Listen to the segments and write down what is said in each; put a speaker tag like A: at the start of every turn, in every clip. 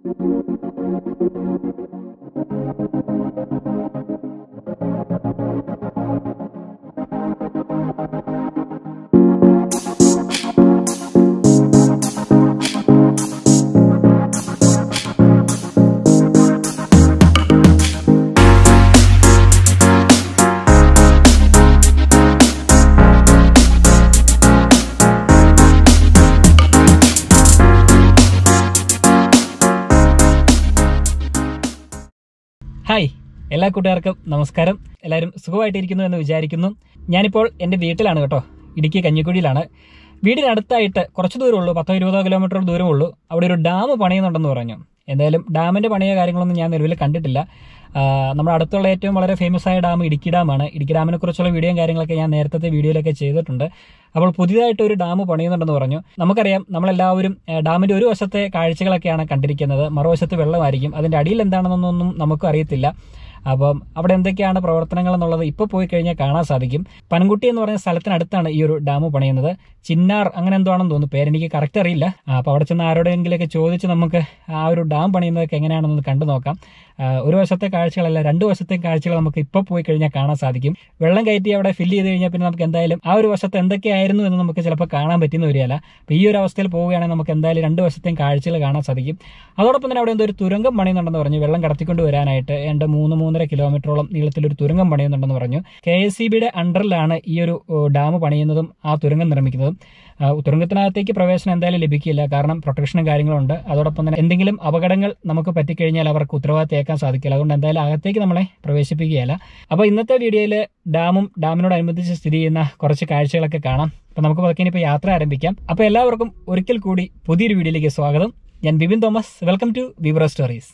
A: Hi എല്ലാ കൂട്ടുകാർക്കും നമസ്കാരം എല്ലാവരും സുഖമായിട്ടിരിക്കുന്നു എന്ന് വിചാരിക്കുന്നു ഞാനിപ്പോൾ എൻ്റെ വീട്ടിലാണ് കേട്ടോ ഇടുക്കി കഞ്ഞിക്കുഴിയിലാണ് വീടിനടുത്തായിട്ട് കുറച്ച് ദൂരമുള്ളൂ പത്തോ ഇരുപതോ കിലോമീറ്റർ ദൂരമുള്ളൂ അവിടെ ഒരു ഡാം പണിയുന്നുണ്ടെന്ന് പറഞ്ഞു എന്തായാലും ഡാമിൻ്റെ പണിയോ കാര്യങ്ങളൊന്നും ഞാൻ നിലവിൽ കണ്ടിട്ടില്ല ആ, നമ്മുടെ അടുത്തുള്ള ഏറ്റവും വളരെ ഫേമസ് ആയ ഡാം ഇടുക്കി ഡാമാണ് ഇടുക്കി ഡാമിനെ കുറിച്ചുള്ള വീഡിയോയും കാര്യങ്ങളൊക്കെ ഞാൻ നേരത്തെ വീഡിയോയിലൊക്കെ ചെയ്തിട്ടുണ്ട് അപ്പോൾ പുതിയതായിട്ട് ഒരു ഡാം പണിയുന്നുണ്ടെന്ന് പറഞ്ഞു നമുക്കറിയാം നമ്മളെല്ലാവരും ആ, ഡാമിന്റെ ഒരു വശത്തെ കാഴ്ചകളൊക്കെയാണ് കണ്ടിരിക്കുന്നത് മറുവശത്ത് വെള്ളമായിരിക്കും അതിന്റെ അടിയിൽ എന്താണെന്നൊന്നും നമുക്കും അറിയത്തില്ല അപ്പം അവിടെ എന്തൊക്കെയാണ് പ്രവർത്തനങ്ങൾ എന്നുള്ളത് ഇപ്പോൾ പോയി കഴിഞ്ഞാൽ കാണാൻ സാധിക്കും പനംകുട്ടി എന്ന് പറയുന്ന സ്ഥലത്തിനടുത്താണ് ഈ ഒരു ഡാം പണിയുന്നത് ചിന്നാർ അങ്ങനെ എന്തോ ആണെന്ന് തോന്നുന്നു പേരെനിക്ക് കറക്റ്റ് അറിയില്ല ആ, അപ്പോൾ അവിടെ ചെന്ന് ആരോടെങ്കിലൊക്കെ ചോദിച്ച് നമുക്ക് ആ ഒരു ഡാം പണിയുന്നതൊക്കെ എങ്ങനെയാണെന്ന് കണ്ടു നോക്കാം ആ, ഒരു വശത്തെ കാഴ്ചകളല്ല രണ്ട് വശത്തെ കാഴ്ചകൾ നമുക്ക് ഇപ്പോൾ പോയി കഴിഞ്ഞാൽ കാണാൻ സാധിക്കും വെള്ളം കയറ്റി അവിടെ ഫില്ല് ചെയ്ത് കഴിഞ്ഞാൽ പിന്നെ നമുക്ക് എന്തായാലും ആ ഒരു വശത്ത് എന്തൊക്കെയായിരുന്നു എന്ന് നമുക്ക് ചിലപ്പോൾ കാണാൻ പറ്റുന്ന വരികയല്ല അപ്പോൾ ഈ ഒരു അവസ്ഥയിൽ പോവുകയാണെങ്കിൽ നമുക്ക് എന്തായാലും രണ്ട് വശത്തെയും കാഴ്ചകൾ കാണാൻ സാധിക്കും അതോടൊപ്പം തന്നെ അവിടെ എന്തോ ഒരു തുരങ്കം പണിയുന്നുണ്ടെന്ന് പറഞ്ഞു വെള്ളം കടത്തിക്കൊണ്ട് വരാനായിട്ട് എൻ്റെ മൂന്ന് മൂന്നര കിലോമീറ്ററോളം നീളത്തിലൊരു തുരങ്കം പണിയുന്നുണ്ടെന്ന് പറഞ്ഞു കെ എസ് സി ബിയുടെ അണ്ടറിലാണ് ഈ ഒരു ഡാം പണിയുന്നതും ആ തുരങ്കം നിർമ്മിക്കുന്നതും ആ, തുരങ്കത്തിനകത്തേക്ക് പ്രവേശനം എന്തായാലും ലഭിക്കില്ല കാരണം പ്രൊട്ടക്ഷനും കാര്യങ്ങളുണ്ട് അതോടൊപ്പം തന്നെ എന്തെങ്കിലും അപകടങ്ങൾ നമുക്ക് പറ്റിക്കഴിഞ്ഞാൽ അവർക്ക് ഉത്തരവാദിത്തം സാധിക്കില്ല അതുകൊണ്ട് എന്തായാലും അകത്തേക്ക് നമ്മളെ പ്രവേശിപ്പിക്കുകയല്ല അപ്പോൾ ഇന്നത്തെ വീഡിയോയിൽ ഡാമും ഡാമിനോടനുബന്ധിച്ച് സ്ഥിതി ചെയ്യുന്ന കുറച്ച് കാഴ്ചകളൊക്കെ കാണാം അപ്പോൾ നമുക്ക് പതുക്കെ ഇനിയിപ്പോൾ യാത്ര ആരംഭിക്കാം അപ്പോൾ എല്ലാവർക്കും ഒരിക്കൽ കൂടി പുതിയൊരു വീഡിയോയിലേക്ക് സ്വാഗതം ഞാൻ Bibin Thomas welcome to Vibro stories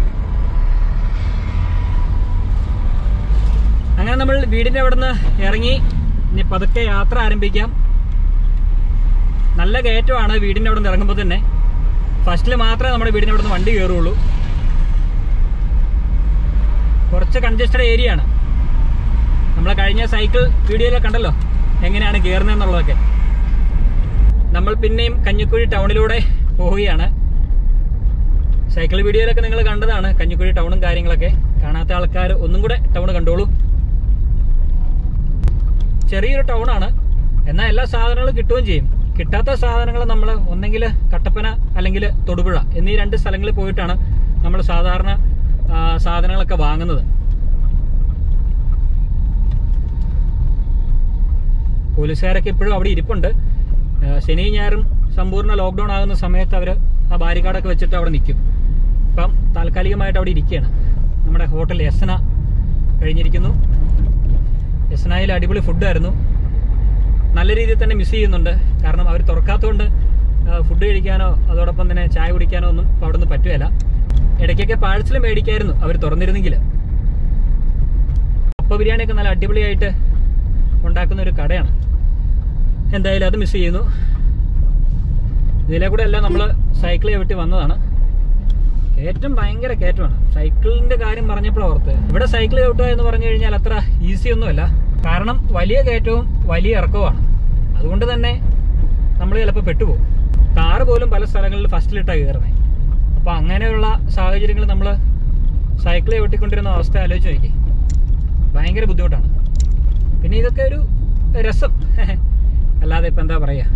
A: അങ്ങനെ നമ്മൾ വീടിന്റെ അവിടെ നിന്ന് ഇറങ്ങി ഇനി പതുക്കെ യാത്ര ആരംഭിക്കാം നല്ല കയറ്റമാണ് വീടിന്റെ അവിടെ നിന്ന് ഇറങ്ങുമ്പോൾ തന്നെ ഫസ്റ്റിൽ മാത്രമേ നമ്മുടെ വീടിന്റെ അവിടെ നിന്ന് വണ്ടി കയറുള്ളൂ കുറച്ച് കൺജസ്റ്റഡ് ഏരിയ ആണ് നമ്മൾ കഴിഞ്ഞ സൈക്കിൾ വീഡിയോയിലൊക്കെ കണ്ടല്ലോ എങ്ങനെയാണ് കയറുന്നതെന്നുള്ളതൊക്കെ നമ്മൾ പിന്നെയും കഞ്ഞിക്കുഴി ടൗണിലൂടെ പോവുകയാണ് സൈക്കിൾ വീഡിയോയിലൊക്കെ നിങ്ങൾ കണ്ടതാണ് കഞ്ഞിക്കുഴി ടൗണും കാര്യങ്ങളൊക്കെ കാണാത്ത ആൾക്കാർ ഒന്നും കൂടെ ടൗൺ കണ്ടോളൂ ചെറിയൊരു ടൗണാണ് എന്നാൽ എല്ലാ സാധനങ്ങളും കിട്ടുകയും ചെയ്യും കിട്ടാത്ത സാധനങ്ങൾ നമ്മൾ ഒന്നെങ്കിൽ കട്ടപ്പന അല്ലെങ്കിൽ തൊടുപുഴ എന്നീ രണ്ട് സ്ഥലങ്ങളിൽ പോയിട്ടാണ് നമ്മൾ സാധാരണ ആ, സാധനങ്ങളൊക്കെ വാങ്ങുന്നത് പോലീസുകാരൊക്കെ ഇപ്പോഴും അവിടെ ഇരിപ്പുണ്ട് ആ, ശനിയും ഞായറും സമ്പൂർണ്ണ ലോക്ക്ഡൌൺ ആകുന്ന സമയത്ത് അവർ ആ ബാരിക്കാടൊക്കെ വെച്ചിട്ട് അവിടെ നിൽക്കും ഇപ്പം താൽക്കാലികമായിട്ട് അവിടെ ഇരിക്കുകയാണ് നമ്മുടെ ഹോട്ടൽ യസന കഴിഞ്ഞിരിക്കുന്നു യസനയിൽ അടിപൊളി ഫുഡായിരുന്നു നല്ല രീതിയിൽ തന്നെ മിസ് ചെയ്യുന്നുണ്ട് കാരണം അവർ തുറക്കാത്തതുകൊണ്ട് ഫുഡ് കഴിക്കാനോ അതോടൊപ്പം തന്നെ ചായ കുടിക്കാനോ ഒന്നും ഇപ്പോൾ അവിടെ നിന്ന് പറ്റുകയില്ല ഇടയ്ക്കൊക്കെ പാഴ്സൽ മേടിക്കായിരുന്നു അവർ തുറന്നിരുന്നെങ്കിൽ കപ്പ ബിരിയാണിയൊക്കെ നല്ല അടിപൊളിയായിട്ട് ഉണ്ടാക്കുന്ന ഒരു കടയാണ് എന്തായാലും അത് മിസ് ചെയ്യുന്നു ഇതിലെ കൂടെ എല്ലാം നമ്മൾ സൈക്കിൾ ചവിട്ടി വന്നതാണ് കയറ്റം ഭയങ്കര കയറ്റമാണ് സൈക്കിളിന്റെ കാര്യം പറഞ്ഞപ്പോൾ ഓർത്ത് ഇവിടെ സൈക്കിൾ ചവിട്ടുക എന്ന് പറഞ്ഞു കഴിഞ്ഞാൽ അത്ര ഈസി ഒന്നുമല്ല കാരണം വലിയ കയറ്റവും വലിയ ഇറക്കവുമാണ് അതുകൊണ്ട് തന്നെ നമ്മൾ ചിലപ്പോൾ പെട്ടുപോകും കാറ് പോലും പല സ്ഥലങ്ങളിൽ ഫസ്റ്റിലിട്ടാണ് കയറുന്നത് അപ്പോൾ അങ്ങനെയുള്ള സാഹചര്യങ്ങൾ നമ്മൾ സൈക്കിൾ ചവിട്ടിക്കൊണ്ടിരുന്ന അവസ്ഥ ആലോചിച്ച് നോക്കി ഭയങ്കര ബുദ്ധിമുട്ടാണ് പിന്നെ ഇതൊക്കെ ഒരു രസം അല്ലാതെ ഇപ്പം എന്താ പറയുക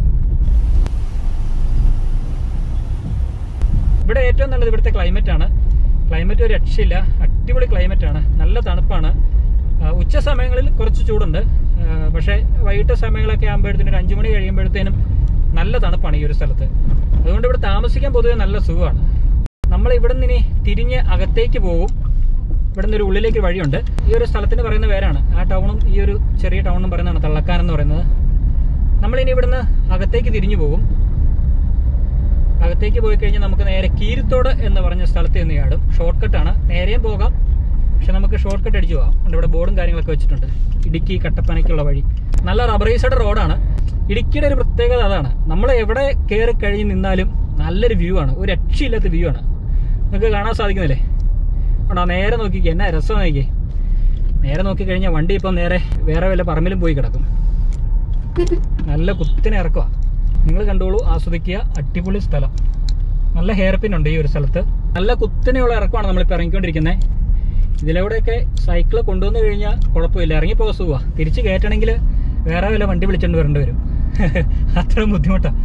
A: ഇവിടെ ഏറ്റവും നല്ലത് ഇവിടുത്തെ ക്ലൈമറ്റ് ആണ് ക്ലൈമറ്റ് ഒരു രക്ഷയില്ല അടിപൊളി ക്ലൈമറ്റ് ആണ് നല്ല തണുപ്പാണ് ആ, ഉച്ച സമയങ്ങളിൽ കുറച്ച് ചൂടുണ്ട് ആ, പക്ഷേ വൈകിട്ട് സമയങ്ങളൊക്കെ ആകുമ്പോഴത്തേനും ഒരു അഞ്ചു മണി കഴിയുമ്പോഴത്തേനും നല്ല തണുപ്പാണ് ഈ ഒരു സ്ഥലത്ത് അതുകൊണ്ട് ഇവിടെ താമസിക്കാൻ പൊതുവെ നല്ല സുഖമാണ് നമ്മൾ ഇവിടെ നിന്ന് ഇനി തിരിഞ്ഞ് അകത്തേക്ക് പോകും ഇവിടെ നിന്ന് ഒരു ഉള്ളിലേക്ക് വഴിയുണ്ട് ഈ ഒരു സ്ഥലത്തിന് പറയുന്ന പേരാണ് ആ ടൗണും ഈ ഒരു ചെറിയ ടൗണും പറയുന്നതാണ് തള്ളക്കാൻ എന്ന് പറയുന്നത് നമ്മളിനി ഇവിടുന്ന് അകത്തേക്ക് തിരിഞ്ഞു പോകും അകത്തേക്ക് പോയി കഴിഞ്ഞാൽ നമുക്ക് നേരെ കീരിത്തോട് എന്ന് പറഞ്ഞ സ്ഥലത്ത് നിന്ന് ചാടും ഷോർട്ട് കട്ടാണ് നേരെയും പോകാം പക്ഷെ നമുക്ക് ഷോർട്ട് കട്ട് അടിച്ചു പോകാം അതുകൊണ്ട് ഇവിടെ ബോർഡും കാര്യങ്ങളൊക്കെ വെച്ചിട്ടുണ്ട് ഇടുക്കി കട്ടപ്പനയ്ക്കുള്ള വഴി നല്ല റബ്ബറൈസഡ് റോഡാണ് ഇടുക്കിയുടെ ഒരു പ്രത്യേകത അതാണ് നമ്മൾ എവിടെ കയറി കഴിഞ്ഞ് നിന്നാലും നല്ലൊരു വ്യൂ ആണ് ഒരു രക്ഷയില്ലാത്ത വ്യൂ ആണ് നിങ്ങൾക്ക് കാണാൻ സാധിക്കുന്നില്ലേ ആണോ നേരെ നോക്കിക്കേ എന്നാ രസം നോക്കിക്കേ നേരെ നോക്കി കഴിഞ്ഞാൽ വണ്ടി ഇപ്പം നേരെ വേറെ വല്ല പറമ്പിലും പോയി കിടക്കും നല്ല കുത്തിനെ ഇറക്കുക നിങ്ങൾ കണ്ടോളൂ ആസ്വദിക്കുക അടിപൊളി സ്ഥലം നല്ല ഹെയർ പിൻ ഉണ്ട് ഈ ഒരു സ്ഥലത്ത് നല്ല കുത്തനെയുള്ള ഇറക്കമാണ് നമ്മളിപ്പോൾ ഇറങ്ങിക്കൊണ്ടിരിക്കുന്നത് ഇതിലൂടെയൊക്കെ സൈക്കിൾ കൊണ്ടുവന്നു കഴിഞ്ഞാൽ കുഴപ്പമില്ല ഇറങ്ങി പോകാൻ സുഖമാണ് തിരിച്ച് കയറ്റണമെങ്കിൽ വേറെ വല്ല വണ്ടി വിളിച്ചുകൊണ്ട് വരേണ്ടി വരും അത്രയും ബുദ്ധിമുട്ടാണ്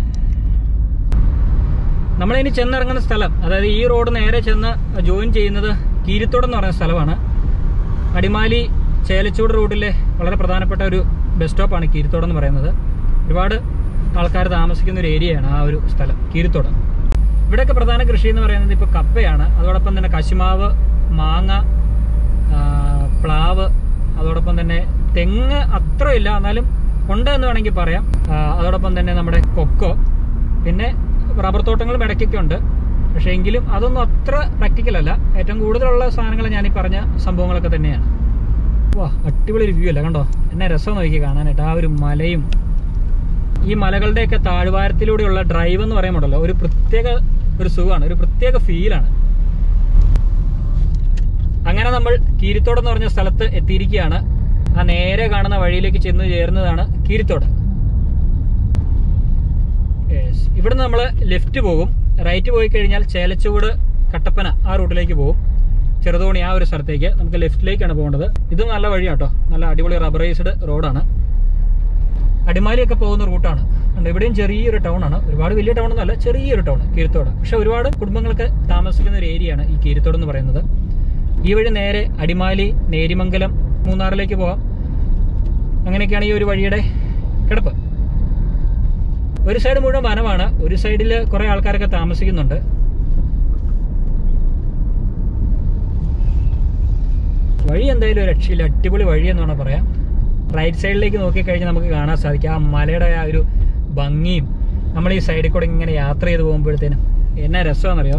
A: നമ്മളിനി ചെന്നിറങ്ങുന്ന സ്ഥലം അതായത് ഈ റോഡ് നേരെ ചെന്ന് ജോയിൻ ചെയ്യുന്നത് കീരിത്തോട് എന്ന് പറയുന്ന സ്ഥലമാണ് അടിമാലി ചേലച്ചൂട് റൂട്ടിലെ വളരെ പ്രധാനപ്പെട്ട ഒരു ബസ് സ്റ്റോപ്പാണ് കീരിത്തോട് എന്ന് പറയുന്നത് ഒരുപാട് ആൾക്കാർ താമസിക്കുന്ന ഒരു ഏരിയയാണ് ആ ഒരു സ്ഥലം കീരിത്തോട് ഇവിടെയൊക്കെ പ്രധാന കൃഷി എന്ന് പറയുന്നത് ഇപ്പോൾ കപ്പയാണ് അതോടൊപ്പം തന്നെ കശുമാവ് മാങ്ങ ആ, പ്ലാവ് അതോടൊപ്പം തന്നെ തെങ്ങ് അത്രയില്ല എന്നാലും ഉണ്ട് എന്ന് വേണമെങ്കിൽ പറയാം ആ, അതോടൊപ്പം തന്നെ നമ്മുടെ കൊക്കോ പിന്നെ റബ്ബർ തോട്ടങ്ങളും ഇടയ്ക്കൊക്കെ ഉണ്ട് പക്ഷേ എങ്കിലും അതൊന്നും അത്ര പ്രാക്ടിക്കൽ അല്ല ഏറ്റവും കൂടുതലുള്ള സാധനങ്ങൾ ഞാൻ ഈ പറഞ്ഞ സംഭവങ്ങളൊക്കെ തന്നെയാണ് വാ അടിപൊളി ഒരു വ്യൂ അല്ല കണ്ടോ എന്നെ രസം നോക്കി കാണാനായിട്ട് ആ ഒരു മലയും ഈ മലകളുടെയൊക്കെ താഴ്വാരത്തിലൂടെയുള്ള ഡ്രൈവ് എന്ന് പറയുമ്പോഴല്ലോ ഒരു പ്രത്യേക ഒരു സുഖമാണ് ഒരു പ്രത്യേക ഫീലാണ് അങ്ങനെ നമ്മൾ കീരിത്തോട് എന്ന് പറഞ്ഞ സ്ഥലത്ത് എത്തിയിരിക്കുകയാണ് ആ നേരെ കാണുന്ന വഴിയിലേക്ക് ചെന്ന് ചേരുന്നതാണ് കീരിത്തോട് Yes. ഇവിടുന്ന് നമ്മൾ ലെഫ്റ്റ് പോകും റൈറ്റ് പോയി കഴിഞ്ഞാൽ ചേലച്ചുവട് കട്ടപ്പന ആ റൂട്ടിലേക്ക് പോകും ചെറുതോണി ആ ഒരു സ്ഥലത്തേക്ക് നമുക്ക് ലെഫ്റ്റിലേക്കാണ് പോകേണ്ടത് ഇതും നല്ല വഴിയാണ് കേട്ടോ നല്ല അടിപൊളി റബ്ബറൈസ്ഡ് റോഡാണ് അടിമാലിയൊക്കെ പോകുന്ന റൂട്ടാണ് ഉണ്ട് ഇവിടെയും ചെറിയൊരു ടൗൺ ആണ് ഒരുപാട് വലിയ ടൗൺ ഒന്നല്ല ചെറിയൊരു ടൗൺ കീരത്തോട് പക്ഷെ ഒരുപാട് കുടുംബങ്ങൾക്ക് താമസിക്കുന്ന ഒരു ഏരിയയാണ് ഈ കീരത്തോട് എന്ന് പറയുന്നത് ഈ വഴി നേരെ അടിമാലി നേരിമംഗലം മൂന്നാറിലേക്ക് പോകാം അങ്ങനെയൊക്കെയാണ് ഈ ഒരു വഴിയുടെ കിടപ്പ് ഒരു സൈഡ് മുഴുവൻ വനമാണ് ഒരു സൈഡിൽ കുറെ ആൾക്കാരൊക്കെ താമസിക്കുന്നുണ്ട് വഴി എന്തായാലും ഒരു രക്ഷയില്ല അടിപൊളി വഴി എന്ന് വേണം പറയാം റൈറ്റ് സൈഡിലേക്ക് നോക്കിക്കഴിഞ്ഞാൽ നമുക്ക് കാണാൻ സാധിക്കും ആ മലയുടെ ആ ഒരു ഭംഗിയും നമ്മൾ ഈ സൈഡിൽ കൂടെ ഇങ്ങനെ യാത്ര ചെയ്ത് പോകുമ്പോഴത്തേനും എന്നാ രസമാണെന്നറിയോ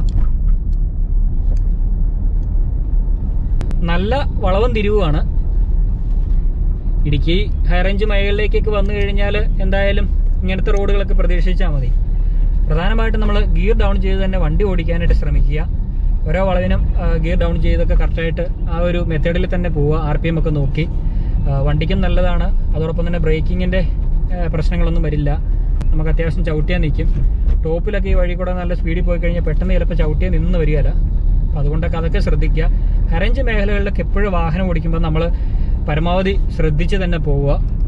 A: നല്ല വളവും തിരിവുമാണ് ഇടുക്കി ഹൈറേഞ്ച് മേഖലയിലേക്കൊക്കെ വന്നു കഴിഞ്ഞാൽ എന്തായാലും ഇങ്ങനത്തെ റോഡുകളൊക്കെ പ്രതീക്ഷിച്ചാൽ മതി പ്രധാനമായിട്ടും നമ്മൾ ഗിയർ ഡൗൺ ചെയ്ത് തന്നെ വണ്ടി ഓടിക്കാനായിട്ട് ശ്രമിക്കുക ഓരോ വളവിനും ഗിയർ ഡൗൺ ചെയ്തൊക്കെ കറക്റ്റായിട്ട് ആ ഒരു മെത്തേഡിൽ തന്നെ പോവുക ആർ പി എം ഒക്കെ നോക്കി ആ, വണ്ടിക്കും നല്ലതാണ് അതോടൊപ്പം തന്നെ ബ്രേക്കിങ്ങിൻ്റെ പ്രശ്നങ്ങളൊന്നും വരില്ല നമുക്ക് അത്യാവശ്യം ചവിട്ടിയാൽ നിൽക്കും ടോപ്പിലൊക്കെ ഈ വഴി കൂടെ നല്ല സ്പീഡിൽ പോയി കഴിഞ്ഞാൽ പെട്ടെന്ന് ചിലപ്പോൾ ചവിട്ടിയാൽ നിന്ന് വരികയില്ല അപ്പോൾ അതുകൊണ്ടൊക്കെ അതൊക്കെ ശ്രദ്ധിക്കുക ഹരഞ്ച് മേഖലകളിലൊക്കെ എപ്പോഴും വാഹനം ഓടിക്കുമ്പോൾ നമ്മൾ പരമാവധി ശ്രദ്ധിച്ച് തന്നെ പോവുക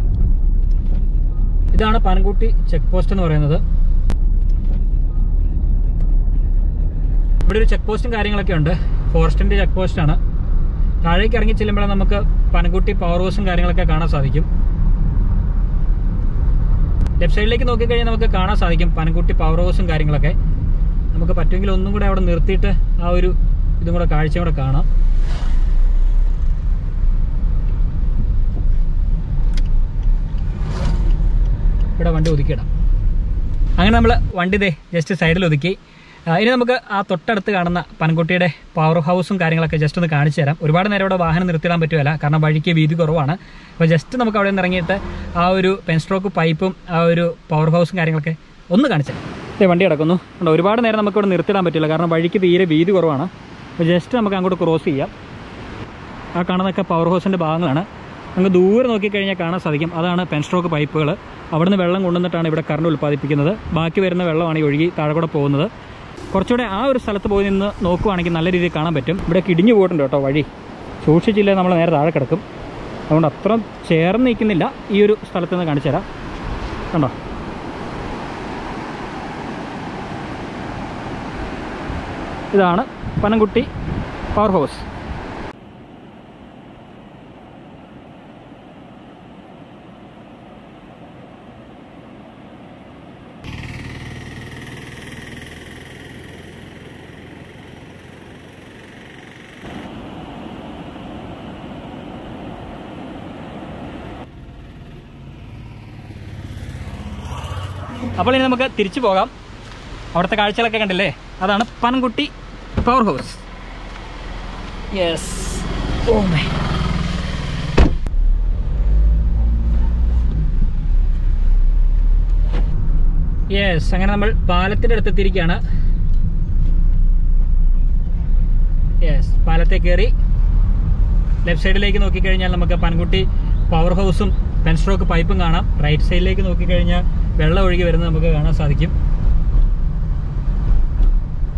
A: ഇതാണ് പനംകുട്ടി ചെക്ക് പോസ്റ്റ് എന്ന് പറയുന്നത് ഇവിടെ ഒരു ചെക്ക് പോസ്റ്റും കാര്യങ്ങളൊക്കെ ഉണ്ട് ഫോറസ്റ്റിന്റെ ചെക്ക് പോസ്റ്റ് ആണ് താഴേക്ക് ഇറങ്ങി ചെല്ലുമ്പോഴേ നമുക്ക് പനംകുട്ടി പവർ ഹൗസും കാര്യങ്ങളൊക്കെ കാണാൻ സാധിക്കും ലെഫ്റ്റ് സൈഡിലേക്ക് നോക്കിക്കഴിഞ്ഞാൽ നമുക്ക് കാണാൻ സാധിക്കും പനംകുട്ടി പവർ ഹൗസും കാര്യങ്ങളൊക്കെ നമുക്ക് പറ്റുമെങ്കിൽ ഒന്നും കൂടെ അവിടെ നിർത്തിയിട്ട് ആ ഒരു ഇതും കൂടെ കാഴ്ചയും കൂടെ കാണാം ഇവിടെ വണ്ടി ഒതുക്കിയിടാം അങ്ങനെ നമ്മൾ വണ്ടി ദേ ജസ്റ്റ് സൈഡിൽ ഒതുക്കി ആ, ഇനി നമുക്ക് ആ തൊട്ടടുത്ത് കാണുന്ന പനംകുട്ടിയുടെ പവർ ഹൗസും കാര്യങ്ങളൊക്കെ ജസ്റ്റ് ഒന്ന് കാണിച്ചു തരാം ഒരുപാട് നേരം ഇവിടെ വാഹനം നിർത്തിയിടാൻ പറ്റുമല്ല കാരണം വഴിക്ക് വീതി കുറവാണ് അപ്പോൾ ജസ്റ്റ് നമുക്ക് അവിടെ നിന്ന് ഇറങ്ങിയിട്ട് ആ ഒരു പെൻ സ്ട്രോക്ക് പൈപ്പും ആ ഒരു പവർ ഹൗസും കാര്യങ്ങളൊക്കെ ഒന്ന് കാണിച്ചു തരാം വണ്ടി കിടക്കുന്നു ഉണ്ട് ഒരുപാട് നേരം നമുക്ക് ഇവിടെ നിർത്തിയിടാൻ പറ്റില്ല കാരണം വഴിക്ക് തീരെ വീതി കുറവാണ് അപ്പോൾ ജസ്റ്റ് നമുക്ക് അങ്ങോട്ട് ക്രോസ് ചെയ്യാം ആ കാണുന്നതൊക്കെ പവർ ഹൗസിൻ്റെ ഭാഗങ്ങളാണ് നമുക്ക് ദൂരെ നോക്കിക്കഴിഞ്ഞാൽ കാണാൻ സാധിക്കും അതാണ് പെൻ സ്ട്രോക്ക് പൈപ്പുകൾ അവിടുന്ന് വെള്ളം കൊണ്ടുവന്നിട്ടാണ് ഇവിടെ കറണ്ട് ഉൽപ്പാദിപ്പിക്കുന്നത് ബാക്കി വരുന്ന വെള്ളമാണ് ഈ ഒഴുകി താഴെ കൂടെ പോകുന്നത് കുറച്ചുകൂടെ ആ ഒരു സ്ഥലത്ത് പോയി നിന്ന് നോക്കുവാണെങ്കിൽ നല്ല രീതിയിൽ കാണാൻ പറ്റും ഇവിടെ കിടിഞ്ഞു പോയിട്ടുണ്ട് കേട്ടോ വഴി സൂക്ഷിച്ചില്ല നമ്മൾ നേരെ താഴെ കിടക്കും അതുകൊണ്ട് അത്ര ചേർന്ന് നിൽക്കുന്നില്ല ഈ ഒരു സ്ഥലത്ത് നിന്ന് കാണിച്ചു തരാം കണ്ടോ ഇതാണ് പനംകുട്ടി പവർ ഹൗസ് അപ്പോൾ ഇനി നമുക്ക് തിരിച്ചു പോകാം അവിടുത്തെ കാഴ്ചകളൊക്കെ കണ്ടില്ലേ അതാണ് Panamkutty power house yes oh my yes അങ്ങനെ നമ്മൾ പാലത്തിന്റെ അടുത്ത് എത്തിയിരിക്കുകയാണ് യെസ് പാലത്തെ കയറി ലെഫ്റ്റ് സൈഡിലേക്ക് നോക്കിക്കഴിഞ്ഞാൽ നമുക്ക് പൻകുട്ടി പവർ ഹൗസും പെൻ സ്ട്രോക്ക് പൈപ്പും കാണാം റൈറ്റ് സൈഡിലേക്ക് നോക്കിക്കഴിഞ്ഞാൽ വെള്ളം ഒഴുകി വരുന്നത് നമുക്ക് കാണാൻ സാധിക്കും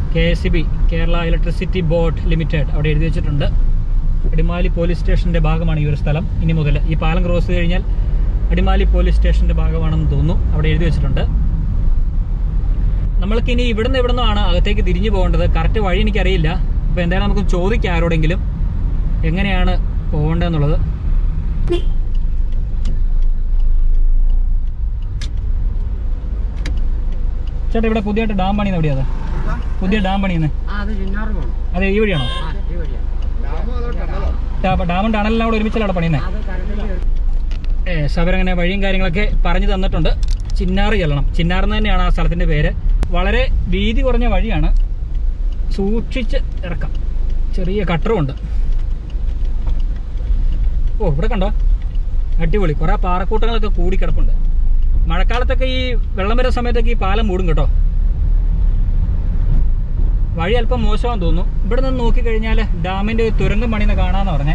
A: K S B Kerala electricity board limited അവിടെ എഴുതി വെച്ചിട്ടുണ്ട് അടിമാലി പോലീസ് സ്റ്റേഷന്റെ ഭാഗമാണ് ഈ ഒരു സ്ഥലം ഇനി മുതൽ ഈ പാലം ക്രോസ് കഴിഞ്ഞാൽ അടിമാലി പോലീസ് സ്റ്റേഷന്റെ ഭാഗമാണെന്ന് തോന്നുന്നു അവിടെ എഴുതി വെച്ചിട്ടുണ്ട് നമ്മൾക്ക് ഇനി ഇവിടുന്ന് ഇവിടുന്ന് ആണ് അകത്തേക്ക് തിരിഞ്ഞു പോകേണ്ടത് കറക്റ്റ് വഴി എനിക്കറിയില്ല അപ്പോൾ എന്തായാലും നമുക്ക് ചോദിക്കാം ആരോടെങ്കിലും എങ്ങനെയാണ് പോകേണ്ടതെന്നുള്ളത് ചേട്ടാ ഇവിടെ പുതിയതായിട്ട് ഡാം പണിയുന്ന എവിടെയാ പുതിയ ഡാം പണിയുന്നത്
B: ആ അത് ചിന്നാറ് പോകണം
A: അതെ ഈ വഴിയാണോ
B: ആ ഈ വഴിയാ
A: ഡാ- ഡാമും ടണലെല്ലാം കൂടെ ഒരുമിച്ചല്ലാണ് പണിയുന്നത്
B: അത് കരണ്ടിൽ
A: ഏ അവരങ്ങനെ വഴിയും കാര്യങ്ങളൊക്കെ പറഞ്ഞു തന്നിട്ടുണ്ട് ചിന്നാറ് ചെല്ലണം ചിന്നാർ എന്ന് തന്നെയാണ് ആ സ്ഥലത്തിന്റെ പേര് വളരെ വീതി കുറഞ്ഞ വഴിയാണ് സൂക്ഷിച്ച് ഇറക്കാം ചെറിയ കട്ടറുമുണ്ട് ഓ ഇവിടെ കണ്ടോ അടിപൊളി കുറെ പാറക്കൂട്ടങ്ങളൊക്കെ കൂടി കിടപ്പുണ്ട് മഴക്കാലത്തൊക്കെ ഈ വെള്ളം വരുന്ന സമയത്തൊക്കെ ഈ പാലം മൂടും കേട്ടോ വഴി അല്പം മോശമാണെന്ന് തോന്നുന്നു ഇവിടെ നിന്ന് നോക്കിക്കഴിഞ്ഞാൽ ഡാമിന്റെ ഒരു തുരങ്കം പണിന്ന് കാണാന്ന് പറഞ്ഞേ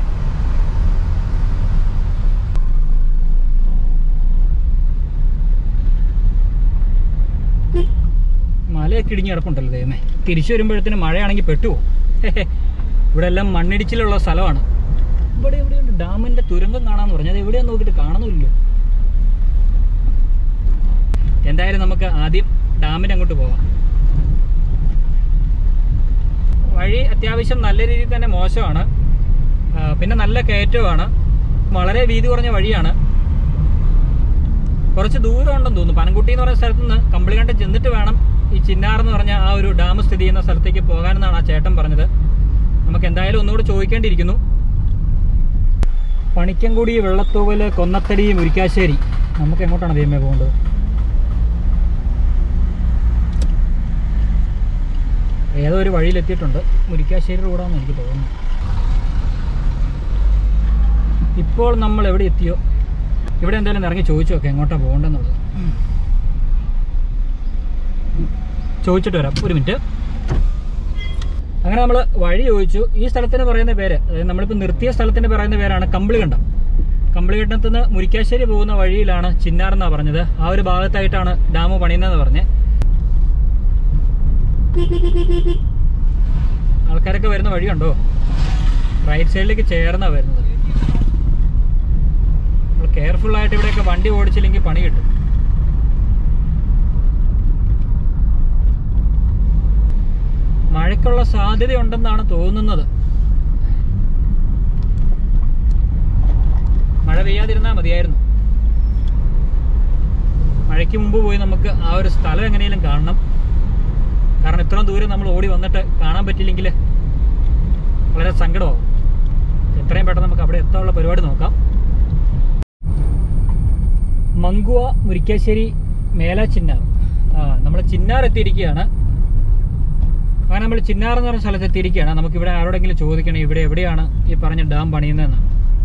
A: മലയൊക്കെ ഇടിഞ്ഞ് കിടപ്പുണ്ടല്ലോ ദൈവമേ തിരിച്ചു വരുമ്പോഴത്തേന് മഴയാണെങ്കിൽ പെട്ടുപോകും ഇവിടെ എല്ലാം മണ്ണിടിച്ചിലുള്ള സ്ഥലമാണ് ഇവിടെ എവിടെയുണ്ട് ഡാമിന്റെ തുരങ്കം കാണാന്ന് പറഞ്ഞത് എവിടെയാന്ന് നോക്കിയിട്ട് കാണുന്നില്ലല്ലോ എന്തായാലും നമുക്ക് ആദ്യം ഡാമിന്റെ അങ്ങോട്ട് പോവാം വഴി അത്യാവശ്യം നല്ല രീതിയിൽ തന്നെ മോശമാണ് ആ, പിന്നെ നല്ല കയറ്റമാണ് വളരെ വീതി കുറഞ്ഞ വഴിയാണ് കുറച്ച് ദൂരം ഉണ്ടെന്ന് തോന്നുന്നു പനംകുട്ടി എന്ന് പറയുന്ന സ്ഥലത്ത് നിന്ന് കമ്പിളികണ്ടം ചെന്നിട്ട് വേണം ഈ ചിന്നാർ എന്ന് പറഞ്ഞ ആ ഒരു ഡാം സ്ഥിതി ചെയ്യുന്ന സ്ഥലത്തേക്ക് പോകാനെന്നാണ് ആ ചേട്ടൻ പറഞ്ഞത് നമുക്ക് എന്തായാലും ഒന്നുകൂടി ചോദിക്കേണ്ടിയിരിക്കുന്നു പണിക്കൻകുടി വെള്ളത്തൂവല് കൊന്നത്തടി മുരിക്കാശ്ശേരി നമുക്ക് എങ്ങോട്ടാണ് ദൈവമേ പോകേണ്ടത് ഏതോ ഒരു വഴിയിലെത്തിയിട്ടുണ്ട് മുരിക്കാശ്ശേരി റോഡാണെന്ന് എനിക്ക് തോന്നുന്നു ഇപ്പോൾ നമ്മൾ എവിടെ എത്തിയോ ഇവിടെ എന്തായാലും ഇറങ്ങി ചോദിച്ചു നോക്കാം എങ്ങോട്ടാണ് പോകേണ്ടതെന്നുള്ളത് ചോദിച്ചിട്ട് വരാം ഒരു മിനിറ്റ് അങ്ങനെ നമ്മൾ വഴി ചോദിച്ചു ഈ സ്ഥലത്തിന് പറയുന്ന പേര് അതായത് നമ്മളിപ്പോൾ നിർത്തിയ സ്ഥലത്തിന് പറയുന്ന പേരാണ് കമ്പിളികണ്ടം കമ്പിളികണ്ടത്ത് നിന്ന് മുരിക്കാശ്ശേരി പോകുന്ന വഴിയിലാണ് ചിന്നാർ എന്നാണ് പറഞ്ഞത് ആ ഒരു ഭാഗത്തായിട്ടാണ് ഡാം പണിയുന്നതെന്ന് പറഞ്ഞ് ആൾക്കാരൊക്കെ വരുന്ന വഴി കണ്ടോ റൈറ്റ് സൈഡിലേക്ക് ചേർന്നാ വരുന്നത് നമ്മൾ കെയർഫുൾ ആയിട്ട് ഇവിടെയൊക്കെ വണ്ടി ഓടിച്ചില്ലെങ്കിൽ പണി കിട്ടും മഴയ്ക്കുള്ള സാധ്യതയുണ്ടെന്നാണ് തോന്നുന്നത് മഴ പെയ്യാതിരുന്നാൽ മതിയായിരുന്നു മഴയ്ക്ക് മുമ്പ് പോയി നമുക്ക് ആ ഒരു സ്ഥലം എങ്ങനെയും കാണണം കാരണം ഇത്രയും ദൂരം നമ്മൾ ഓടി വന്നിട്ട് കാണാൻ പറ്റിയില്ലെങ്കിൽ വളരെ സങ്കടമാവും എത്രയും പെട്ടെന്ന് നമുക്ക് അവിടെ എത്താനുള്ള പരിപാടി നോക്കാം മങ്കുവ മുരിക്കാശ്ശേരി മേല ചിന്നാർ ആ നമ്മൾ ചിന്നാർ എത്തിയിരിക്കുകയാണ് അങ്ങനെ നമ്മൾ ചിന്നാർ എന്ന് പറഞ്ഞ സ്ഥലത്ത് എത്തിയിരിക്കുകയാണ് നമുക്കിവിടെ ആരോടെങ്കിലും ചോദിക്കണം ഇവിടെ എവിടെയാണ് ഈ പറഞ്ഞ ഡാം പണിയുന്നതെന്ന്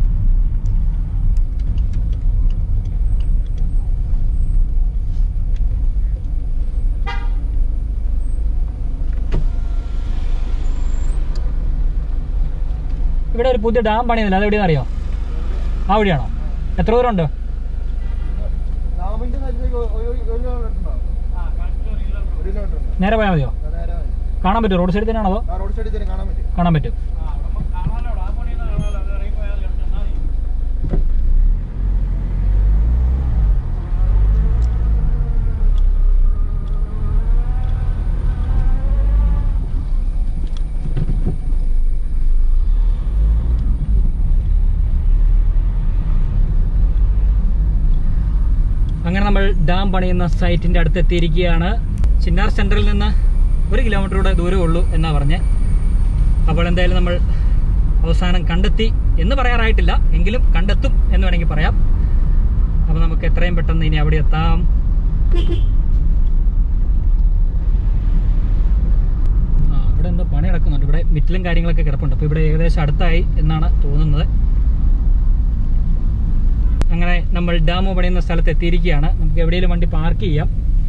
A: ഇവിടെ ഒരു പുതിയ ഡാം പണിയുന്നില്ല അത് എവിടെയാണെന്ന് അറിയോ ആ എവിടെയാണോ എത്ര ദൂരം ഉണ്ട്
C: ഡാമിന്റെ സൈഡിലേക്ക് ഒരു- ഒരു- ഒരു കിലോമീറ്റർ ഉണ്ടോ? ഒരു കിലോമീറ്റർ ഉണ്ട്.
A: നേരെ പോയാൽ മതിയോ
C: ആ, നേരെ മതി.
A: കാണാൻ പറ്റുമോ റോഡ് സൈഡിൽ തന്നെയാണോ അതോ
C: ആ റോഡ് സൈഡിൽ തന്നെ കാണാൻ പറ്റും
A: കാണാൻ പറ്റും അങ്ങനെ നമ്മൾ ഡാം പണിയുന്ന സൈറ്റിന്റെ അടുത്ത് എത്തിയിരിക്കുകയാണ് ചിന്നാർ സെന്ററിൽ നിന്ന് ഒരു കിലോമീറ്ററുടെ ദൂരമേ ഉള്ളൂ എന്നാ പറഞ്ഞ് അപ്പോൾ എന്തായാലും നമ്മൾ അവസാനം കണ്ടെത്തി എന്ന് പറയാറായിട്ടില്ല എങ്കിലും കണ്ടെത്തും എന്ന് വേണമെങ്കിൽ പറയാം അപ്പോൾ നമുക്ക് എത്രയും പെട്ടെന്ന് ഇനി അവിടെ എത്താം ആ ഇവിടെ എന്തോ പണി നടക്കുന്നുണ്ട് ഇവിടെ മിറ്റിലും കാര്യങ്ങളൊക്കെ കിടപ്പുണ്ട് അപ്പോൾ ഇവിടെ ഏകദേശം അടുത്തായി എന്നാണ് തോന്നുന്നത് അങ്ങനെ നമ്മൾ ഡാം പണിയുന്ന സ്ഥലത്ത് എത്തിയിരിക്കുകയാണ് നമുക്ക് എവിടെയെങ്കിലും വണ്ടി പാർക്ക് ചെയ്യാം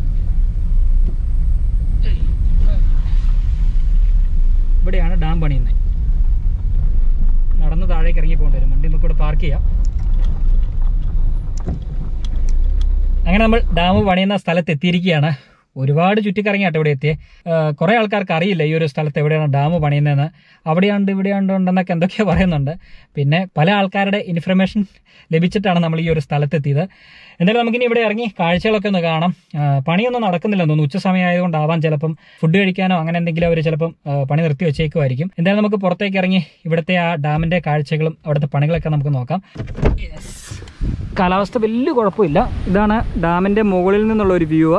A: ഇവിടെയാണ് ഡാം പണിയുന്നത് നടന്ന് താഴേക്ക് ഇറങ്ങി പോകേണ്ടി വരും വണ്ടി നമുക്ക് ഇവിടെ പാർക്ക് ചെയ്യാം അങ്ങനെ നമ്മൾ ഡാം പണിയുന്ന സ്ഥലത്ത് എത്തിയിരിക്കുകയാണ് ഒരുപാട് ചുറ്റിക്കറങ്ങിയാട്ടോ ഇവിടെ എത്തിയേ കുറേ ആൾക്കാർക്ക് അറിയില്ല ഈ ഒരു സ്ഥലത്ത് എവിടെയാണ് ഡാം പണിയുന്നതെന്ന് അവിടെയുണ്ട് ഇവിടെയുണ്ട് ഉണ്ടെന്നൊക്കെ എന്തൊക്കെയോ പറയുന്നുണ്ട് പിന്നെ പല ആൾക്കാരുടെ ഇൻഫർമേഷൻ ലഭിച്ചിട്ടാണ് നമ്മൾ ഈ ഒരു സ്ഥലത്തെത്തിയത് എന്തായാലും നമുക്കിനി ഇവിടെ ഇറങ്ങി കാഴ്ചകളൊക്കെ ഒന്ന് കാണാം ആ, പണിയൊന്നും നടക്കുന്നില്ലെന്ന് തോന്നുന്നു ഉച്ച സമയമായതുകൊണ്ടാവാം ചിലപ്പം ഫുഡ് കഴിക്കാനോ അങ്ങനെ എന്തെങ്കിലും അവർ ചിലപ്പം ആ, പണി നിർത്തി വെച്ചേക്കുമായിരിക്കും എന്തായാലും നമുക്ക് പുറത്തേക്ക് ഇറങ്ങി ഇവിടുത്തെ ആ ഡാമിന്റെ കാഴ്ചകളും അവിടുത്തെ പണികളൊക്കെ നമുക്ക് നോക്കാം കാലാവസ്ഥ വലിയ കുഴപ്പമില്ല ഇതാണ് ഡാമിന്റെ മുകളിൽ നിന്നുള്ള ഒരു വ്യൂ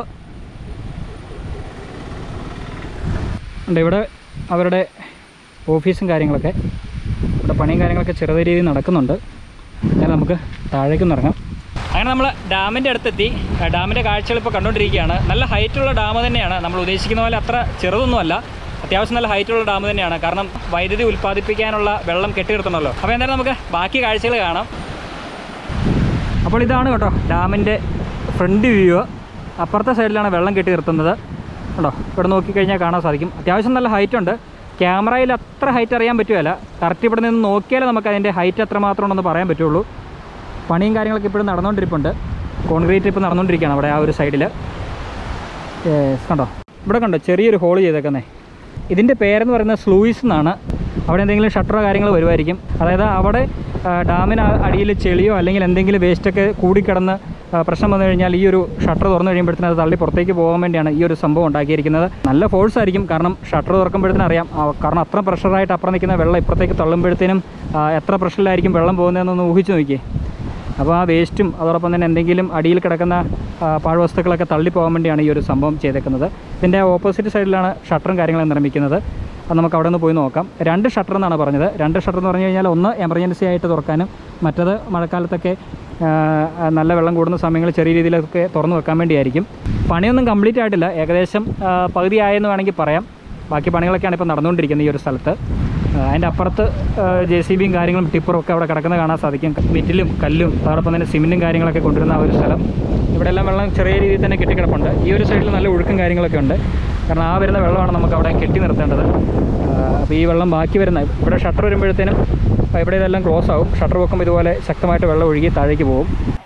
A: ഉണ്ട് ഇവിടെ അവരുടെ ഓഫീസും കാര്യങ്ങളൊക്കെ ഇവിടെ പണിയും കാര്യങ്ങളൊക്കെ ചെറുതായ രീതിയിൽ നടക്കുന്നുണ്ട് എന്നാലും നമുക്ക് താഴേക്കൊന്ന് ഇറങ്ങാം അങ്ങനെ നമ്മൾ ഡാമിൻ്റെ അടുത്തെത്തി ആ, ഡാമിൻ്റെ കാഴ്ചകൾ ഇപ്പോൾ കണ്ടുകൊണ്ടിരിക്കുകയാണ് നല്ല ഹൈറ്റുള്ള ഡാം തന്നെയാണ് നമ്മൾ ഉദ്ദേശിക്കുന്ന പോലെ അത്ര ചെറുതൊന്നുമല്ല അത്യാവശ്യം നല്ല ഹൈറ്റുള്ള ഡാം തന്നെയാണ് കാരണം വൈദ്യുതി ഉൽപ്പാദിപ്പിക്കാനുള്ള വെള്ളം കെട്ടി നിർത്തണമല്ലോ അപ്പോൾ എന്തായാലും നമുക്ക് ബാക്കി കാഴ്ചകൾ കാണാം അപ്പോൾ ഇതാണ് കേട്ടോ ഡാമിൻ്റെ ഫ്രണ്ട് വ്യൂ അപ്പുറത്തെ സൈഡിലാണ് വെള്ളം കെട്ടി നിർത്തുന്നത് കേട്ടോ ഇവിടെ നോക്കിക്കഴിഞ്ഞാൽ കാണാൻ സാധിക്കും അത്യാവശ്യം നല്ല ഹൈറ്റ് ഉണ്ട് ക്യാമറയിൽ അത്ര ഹൈറ്റ് അറിയാൻ പറ്റുകയില്ല കറക്റ്റ് ഇവിടെ നിന്ന് നോക്കിയാലേ നമുക്ക് അതിൻ്റെ ഹൈറ്റ് എത്രമാത്രം ഉണ്ടെന്ന് പറയാൻ പറ്റുള്ളൂ പണിയും കാര്യങ്ങളൊക്കെ ഇപ്പോഴും നടന്നുകൊണ്ടിരിപ്പുണ്ട് കോൺക്രീറ്റ് ഇപ്പോൾ നടന്നുകൊണ്ടിരിക്കുകയാണ് അവിടെ ആ ഒരു സൈഡിൽ കണ്ടോ ഇവിടെ കണ്ടോ ചെറിയൊരു ഹോൾ ചെയ്തേക്കുന്നേ ഇതിൻ്റെ പേരെന്ന് പറയുന്നത് സ്ലൂയിസ് എന്നാണ് അവിടെ എന്തെങ്കിലും ഷട്ടറോ കാര്യങ്ങളോ വരുമായിരിക്കും അതായത് അവിടെ ആ, ഡാമിന് ആ- അടിയിൽ ചെളിയോ അല്ലെങ്കിൽ എന്തെങ്കിലും വേസ്റ്റൊക്കെ കൂടിക്കിടന്ന് ആ, പ്രശ്നം വന്നു കഴിഞ്ഞാൽ ഈ ഒരു ഷട്ടർ തുറന്നു കഴിയുമ്പോഴത്തേനും അത് തള്ളി പുറത്തേക്ക് പോകാൻ വേണ്ടിയാണ് ഈ ഒരു സംഭവം ഉണ്ടാക്കിയിരിക്കുന്നത് നല്ല ഫോഴ്സ് ആയിരിക്കും കാരണം ഷട്ടർ തുറക്കുമ്പോഴത്തേനും അറിയാം ആ, കാരണം അത്ര പ്രഷറായിട്ട് അപ്പുറം നിൽക്കുന്ന വെള്ളം ഇപ്പുറത്തേക്ക് തള്ളുമ്പോഴത്തേനും ആ, എത്ര പ്രഷറിലായിരിക്കും വെള്ളം പോകുന്നതെന്നൊന്ന് ഊഹിച്ച് നോക്കിയേ അപ്പോൾ ആ വേസ്റ്റും അതോടൊപ്പം തന്നെ എന്തെങ്കിലും അടിയിൽ കിടക്കുന്ന ആ, പാഴ്വസ്തുക്കളൊക്കെ തള്ളിപ്പോകാൻ വേണ്ടിയാണ് ഈ ഒരു സംഭവം ചെയ്തേക്കുന്നത് ഇതിൻ്റെ ഓപ്പോസിറ്റ് സൈഡിലാണ് ഷട്ടറും കാര്യങ്ങളും നിർമ്മിക്കുന്നത് അത് നമുക്ക് അവിടെ നിന്ന് പോയി നോക്കാം രണ്ട് ഷട്ടർ എന്നാണ് പറഞ്ഞത് രണ്ട് ഷട്ടർ എന്ന് പറഞ്ഞു കഴിഞ്ഞാൽ ഒന്ന് എമർജൻസി ആയിട്ട് തുറക്കാനും മറ്റത് മഴക്കാലത്തൊക്കെ ആ, നല്ല വെള്ളം കൂടുന്ന സമയങ്ങളിൽ ചെറിയ രീതിയിലൊക്കെ തുറന്നു വെക്കാൻ വേണ്ടിയായിരിക്കും പണിയൊന്നും കംപ്ലീറ്റ് ആയിട്ടില്ല ഏകദേശം ആ, പകുതി ആയെന്ന് വേണമെങ്കിൽ പറയാം ബാക്കി പണികളൊക്കെയാണ് ഇപ്പോൾ നടന്നുകൊണ്ടിരിക്കുന്നത് ഈ ഒരു സ്ഥലത്ത് ആ, അതിൻ്റെ അപ്പുറത്ത് ജെ സി ബിയും കാര്യങ്ങളും ടിപ്പറും ഒക്കെ അവിടെ കിടക്കുന്നത് കാണാൻ സാധിക്കും മെറ്റിലും കല്ലും അതോടൊപ്പം തന്നെ സിമെൻറ്റും കാര്യങ്ങളൊക്കെ കൊണ്ടുവരുന്ന ആ ഒരു സ്ഥലം ഇവിടെ എല്ലാം വെള്ളം ചെറിയ രീതിയിൽ തന്നെ കെട്ടിക്കിടപ്പുണ്ട് ഈ ഒരു സൈഡിൽ നല്ല ഒഴുക്കും കാര്യങ്ങളൊക്കെ ഉണ്ട് കാരണം ആ വരുന്ന വെള്ളമാണ് നമുക്ക് അവിടെ കെട്ടി നിർത്തേണ്ടത് അപ്പോൾ ഈ വെള്ളം ബാക്കി വരുന്ന ഇവിടെ ഷട്ടർ വരുമ്പോഴത്തേനും ആ, ഇവിടെ ഇതെല്ലാം ക്ലോസ് ആവും ഷട്ടർ വെക്കുമ്പോൾ ഇതുപോലെ ശക്തമായിട്ട് വെള്ളം ഒഴുകി താഴേക്ക് പോകും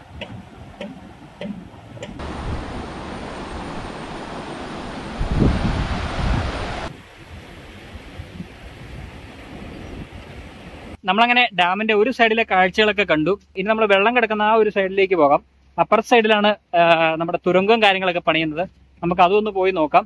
A: നമ്മളങ്ങനെ ഡാമിന്റെ ഒരു സൈഡിലെ കാഴ്ചകളൊക്കെ കണ്ടു ഇനി നമ്മൾ വെള്ളം കിടക്കുന്ന ആ ഒരു സൈഡിലേക്ക് പോകാം അപ്പുറത്തെ സൈഡിലാണ് ആ, നമ്മുടെ തുരങ്കവും കാര്യങ്ങളൊക്കെ പണിയുന്നത് നമുക്ക് അതൊന്ന് പോയി നോക്കാം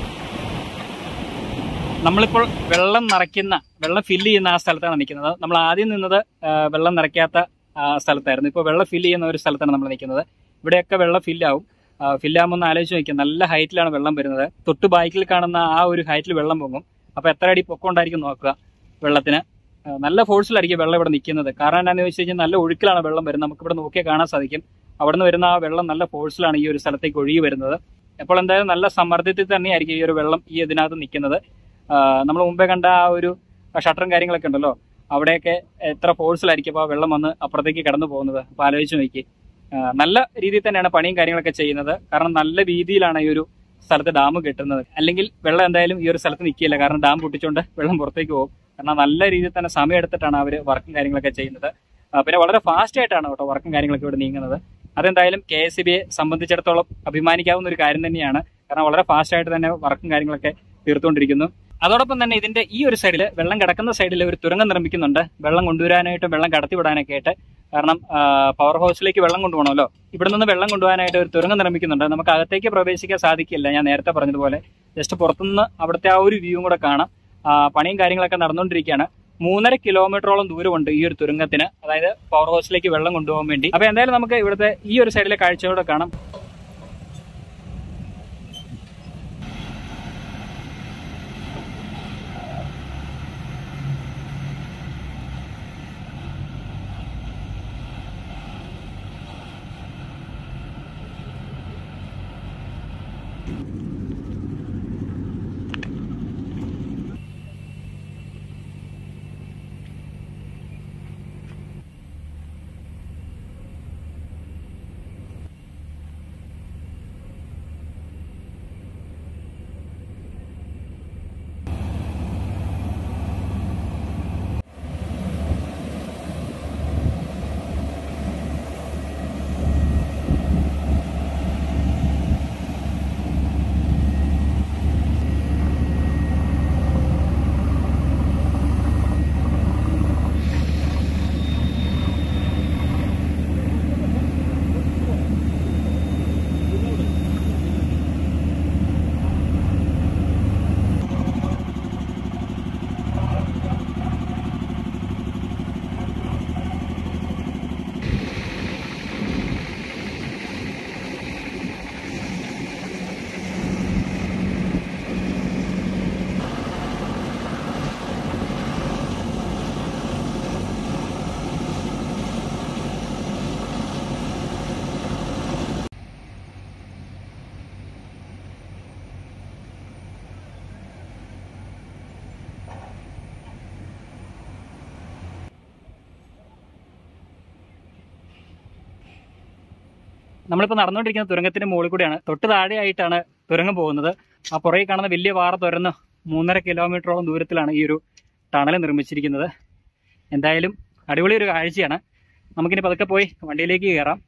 A: നമ്മളിപ്പോൾ വെള്ളം നിറയ്ക്കുന്ന വെള്ളം ഫില്ല് ചെയ്യുന്ന ആ സ്ഥലത്താണ് നിൽക്കുന്നത് നമ്മൾ ആദ്യം നിന്നത് ആ, വെള്ളം നിറയ്ക്കാത്ത ആ, സ്ഥലത്തായിരുന്നു ഇപ്പോൾ വെള്ളം ഫില്ല് ചെയ്യുന്ന ഒരു സ്ഥലത്താണ് നമ്മൾ നിൽക്കുന്നത് ഇവിടെയൊക്കെ വെള്ളം ഫില്ലാവും ഫില്ലാകുമ്പോൾ ഒന്ന് ആലോചിച്ച് നോക്കിയാൽ നല്ല ഹൈറ്റിലാണ് വെള്ളം വരുന്നത് തൊട്ട് ബാക്കിൽ കാണുന്ന ആ ഒരു ഹൈറ്റിൽ വെള്ളം പൊങ്ങും അപ്പോൾ എത്ര അടി പൊക്കം ഉണ്ടായിരിക്കും നോക്കുക വെള്ളത്തിന് ആ, നല്ല ഫോഴ്സിലായിരിക്കും വെള്ളം ഇവിടെ നിൽക്കുന്നത് കാരണം എന്താണെന്ന് ചോദിച്ചു കഴിഞ്ഞാൽ നല്ല ഒഴുക്കിലാണ് വെള്ളം വരുന്നത് നമുക്ക് ഇവിടെ നോക്കിയാൽ കാണാൻ സാധിക്കും അവിടെ നിന്ന് വരുന്ന ആ വെള്ളം നല്ല ഫോഴ്സിലാണ് ഈ ഒരു സ്ഥലത്തേക്ക് ഒഴുകി വരുന്നത് അപ്പോൾ എന്തായാലും നല്ല സമ്മർദ്ദത്തിൽ തന്നെയായിരിക്കും ഈ ഒരു വെള്ളം ഈ ഇതിനകത്ത് നിൽക്കുന്നത് നമ്മൾ മുമ്പേ കണ്ട ആ ഒരു ഷട്ടറും കാര്യങ്ങളൊക്കെ ഉണ്ടല്ലോ അവിടെയൊക്കെ എത്ര ഫോഴ്സിലായിരിക്കും അപ്പോൾ ആ വെള്ളം വന്ന് അപ്പുറത്തേക്ക് കടന്നു പോകുന്നത് അപ്പോൾ ആലോചിച്ച് നോക്കി നല്ല രീതിയിൽ തന്നെയാണ് പണിയും കാര്യങ്ങളൊക്കെ ചെയ്യുന്നത് കാരണം നല്ല രീതിയിലാണ് ഈ ഒരു സ്ഥലത്ത് ഡാം കെട്ടുന്നത് അല്ലെങ്കിൽ വെള്ളം എന്തായാലും ഈ ഒരു സ്ഥലത്ത് നിൽക്കില്ല കാരണം ഡാം പൊട്ടിച്ചുകൊണ്ട് വെള്ളം പുറത്തേക്ക് പോകും കാരണം നല്ല രീതിയിൽ തന്നെ സമയം എടുത്തിട്ടാണ് അവർ വർക്കും കാര്യങ്ങളൊക്കെ ചെയ്യുന്നത് ആ, പിന്നെ വളരെ ഫാസ്റ്റ് ആയിട്ടാണ് കേട്ടോ വർക്കും കാര്യങ്ങളൊക്കെ ഇവിടെ നീങ്ങുന്നത് അതെന്തായാലും കെ എസ് ബിയെ സംബന്ധിച്ചിടത്തോളം അഭിമാനിക്കാവുന്ന ഒരു കാര്യം തന്നെയാണ് കാരണം വളരെ ഫാസ്റ്റ് ആയിട്ട് തന്നെ വർക്കും കാര്യങ്ങളൊക്കെ തീർത്തുകൊണ്ടിരിക്കുന്നു അതോടൊപ്പം തന്നെ ഇതിന്റെ ഈ ഒരു സൈഡിൽ വെള്ളം കിടക്കുന്ന സൈഡിൽ ഒരു തുരങ്കം നിർമ്മിക്കുന്നുണ്ട് വെള്ളം കൊണ്ടുവരാനായിട്ടും വെള്ളം കടത്തിവിടാനൊക്കെ ആയിട്ട് കാരണം ആ, പവർ ഹൗസിലേക്ക് വെള്ളം കൊണ്ടുപോകണമല്ലോ ഇവിടെ നിന്ന് വെള്ളം കൊണ്ടുപോകാനായിട്ട് ഒരു തുരങ്കം നിർമ്മിക്കുന്നുണ്ട് നമുക്ക് അകത്തേക്ക് പ്രവേശിക്കാൻ സാധിക്കില്ല ഞാൻ നേരത്തെ പറഞ്ഞതുപോലെ ജസ്റ്റ് പുറത്തുനിന്ന് അവിടുത്തെ ആ ഒരു വ്യൂ കൂടെ കാണാം ആ, പണിയും കാര്യങ്ങളൊക്കെ നടന്നുകൊണ്ടിരിക്കുകയാണ് മൂന്നര കിലോമീറ്ററോളം ദൂരമുണ്ട് ഈ ഒരു തുരങ്കത്തിന് അതായത് പവർ ഹൗസിലേക്ക് വെള്ളം കൊണ്ടുപോകാൻ വേണ്ടി അപ്പൊ എന്തായാലും നമുക്ക് ഇവിടുത്തെ ഈ ഒരു സൈഡിലെ കാഴ്ചകളൂടെ കാണാം നമ്മളിപ്പോൾ നടന്നുകൊണ്ടിരിക്കുന്ന തുരങ്കത്തിന്റെ മുകളിൽ കൂടിയാണ് തൊട്ട് താഴെയായിട്ടാണ് തുരങ്കം പോകുന്നത് ആ പുറകെ കാണുന്ന വലിയ പാറ തുരന്ന് മൂന്നര കിലോമീറ്ററോളം ദൂരത്തിലാണ് ഈ ഒരു ടണൽ നിർമ്മിച്ചിരിക്കുന്നത് എന്തായാലും അടിപൊളി ഒരു കാഴ്ചയാണ് നമുക്കിനി പതുക്കെ പോയി വണ്ടിയിലേക്ക് കയറാം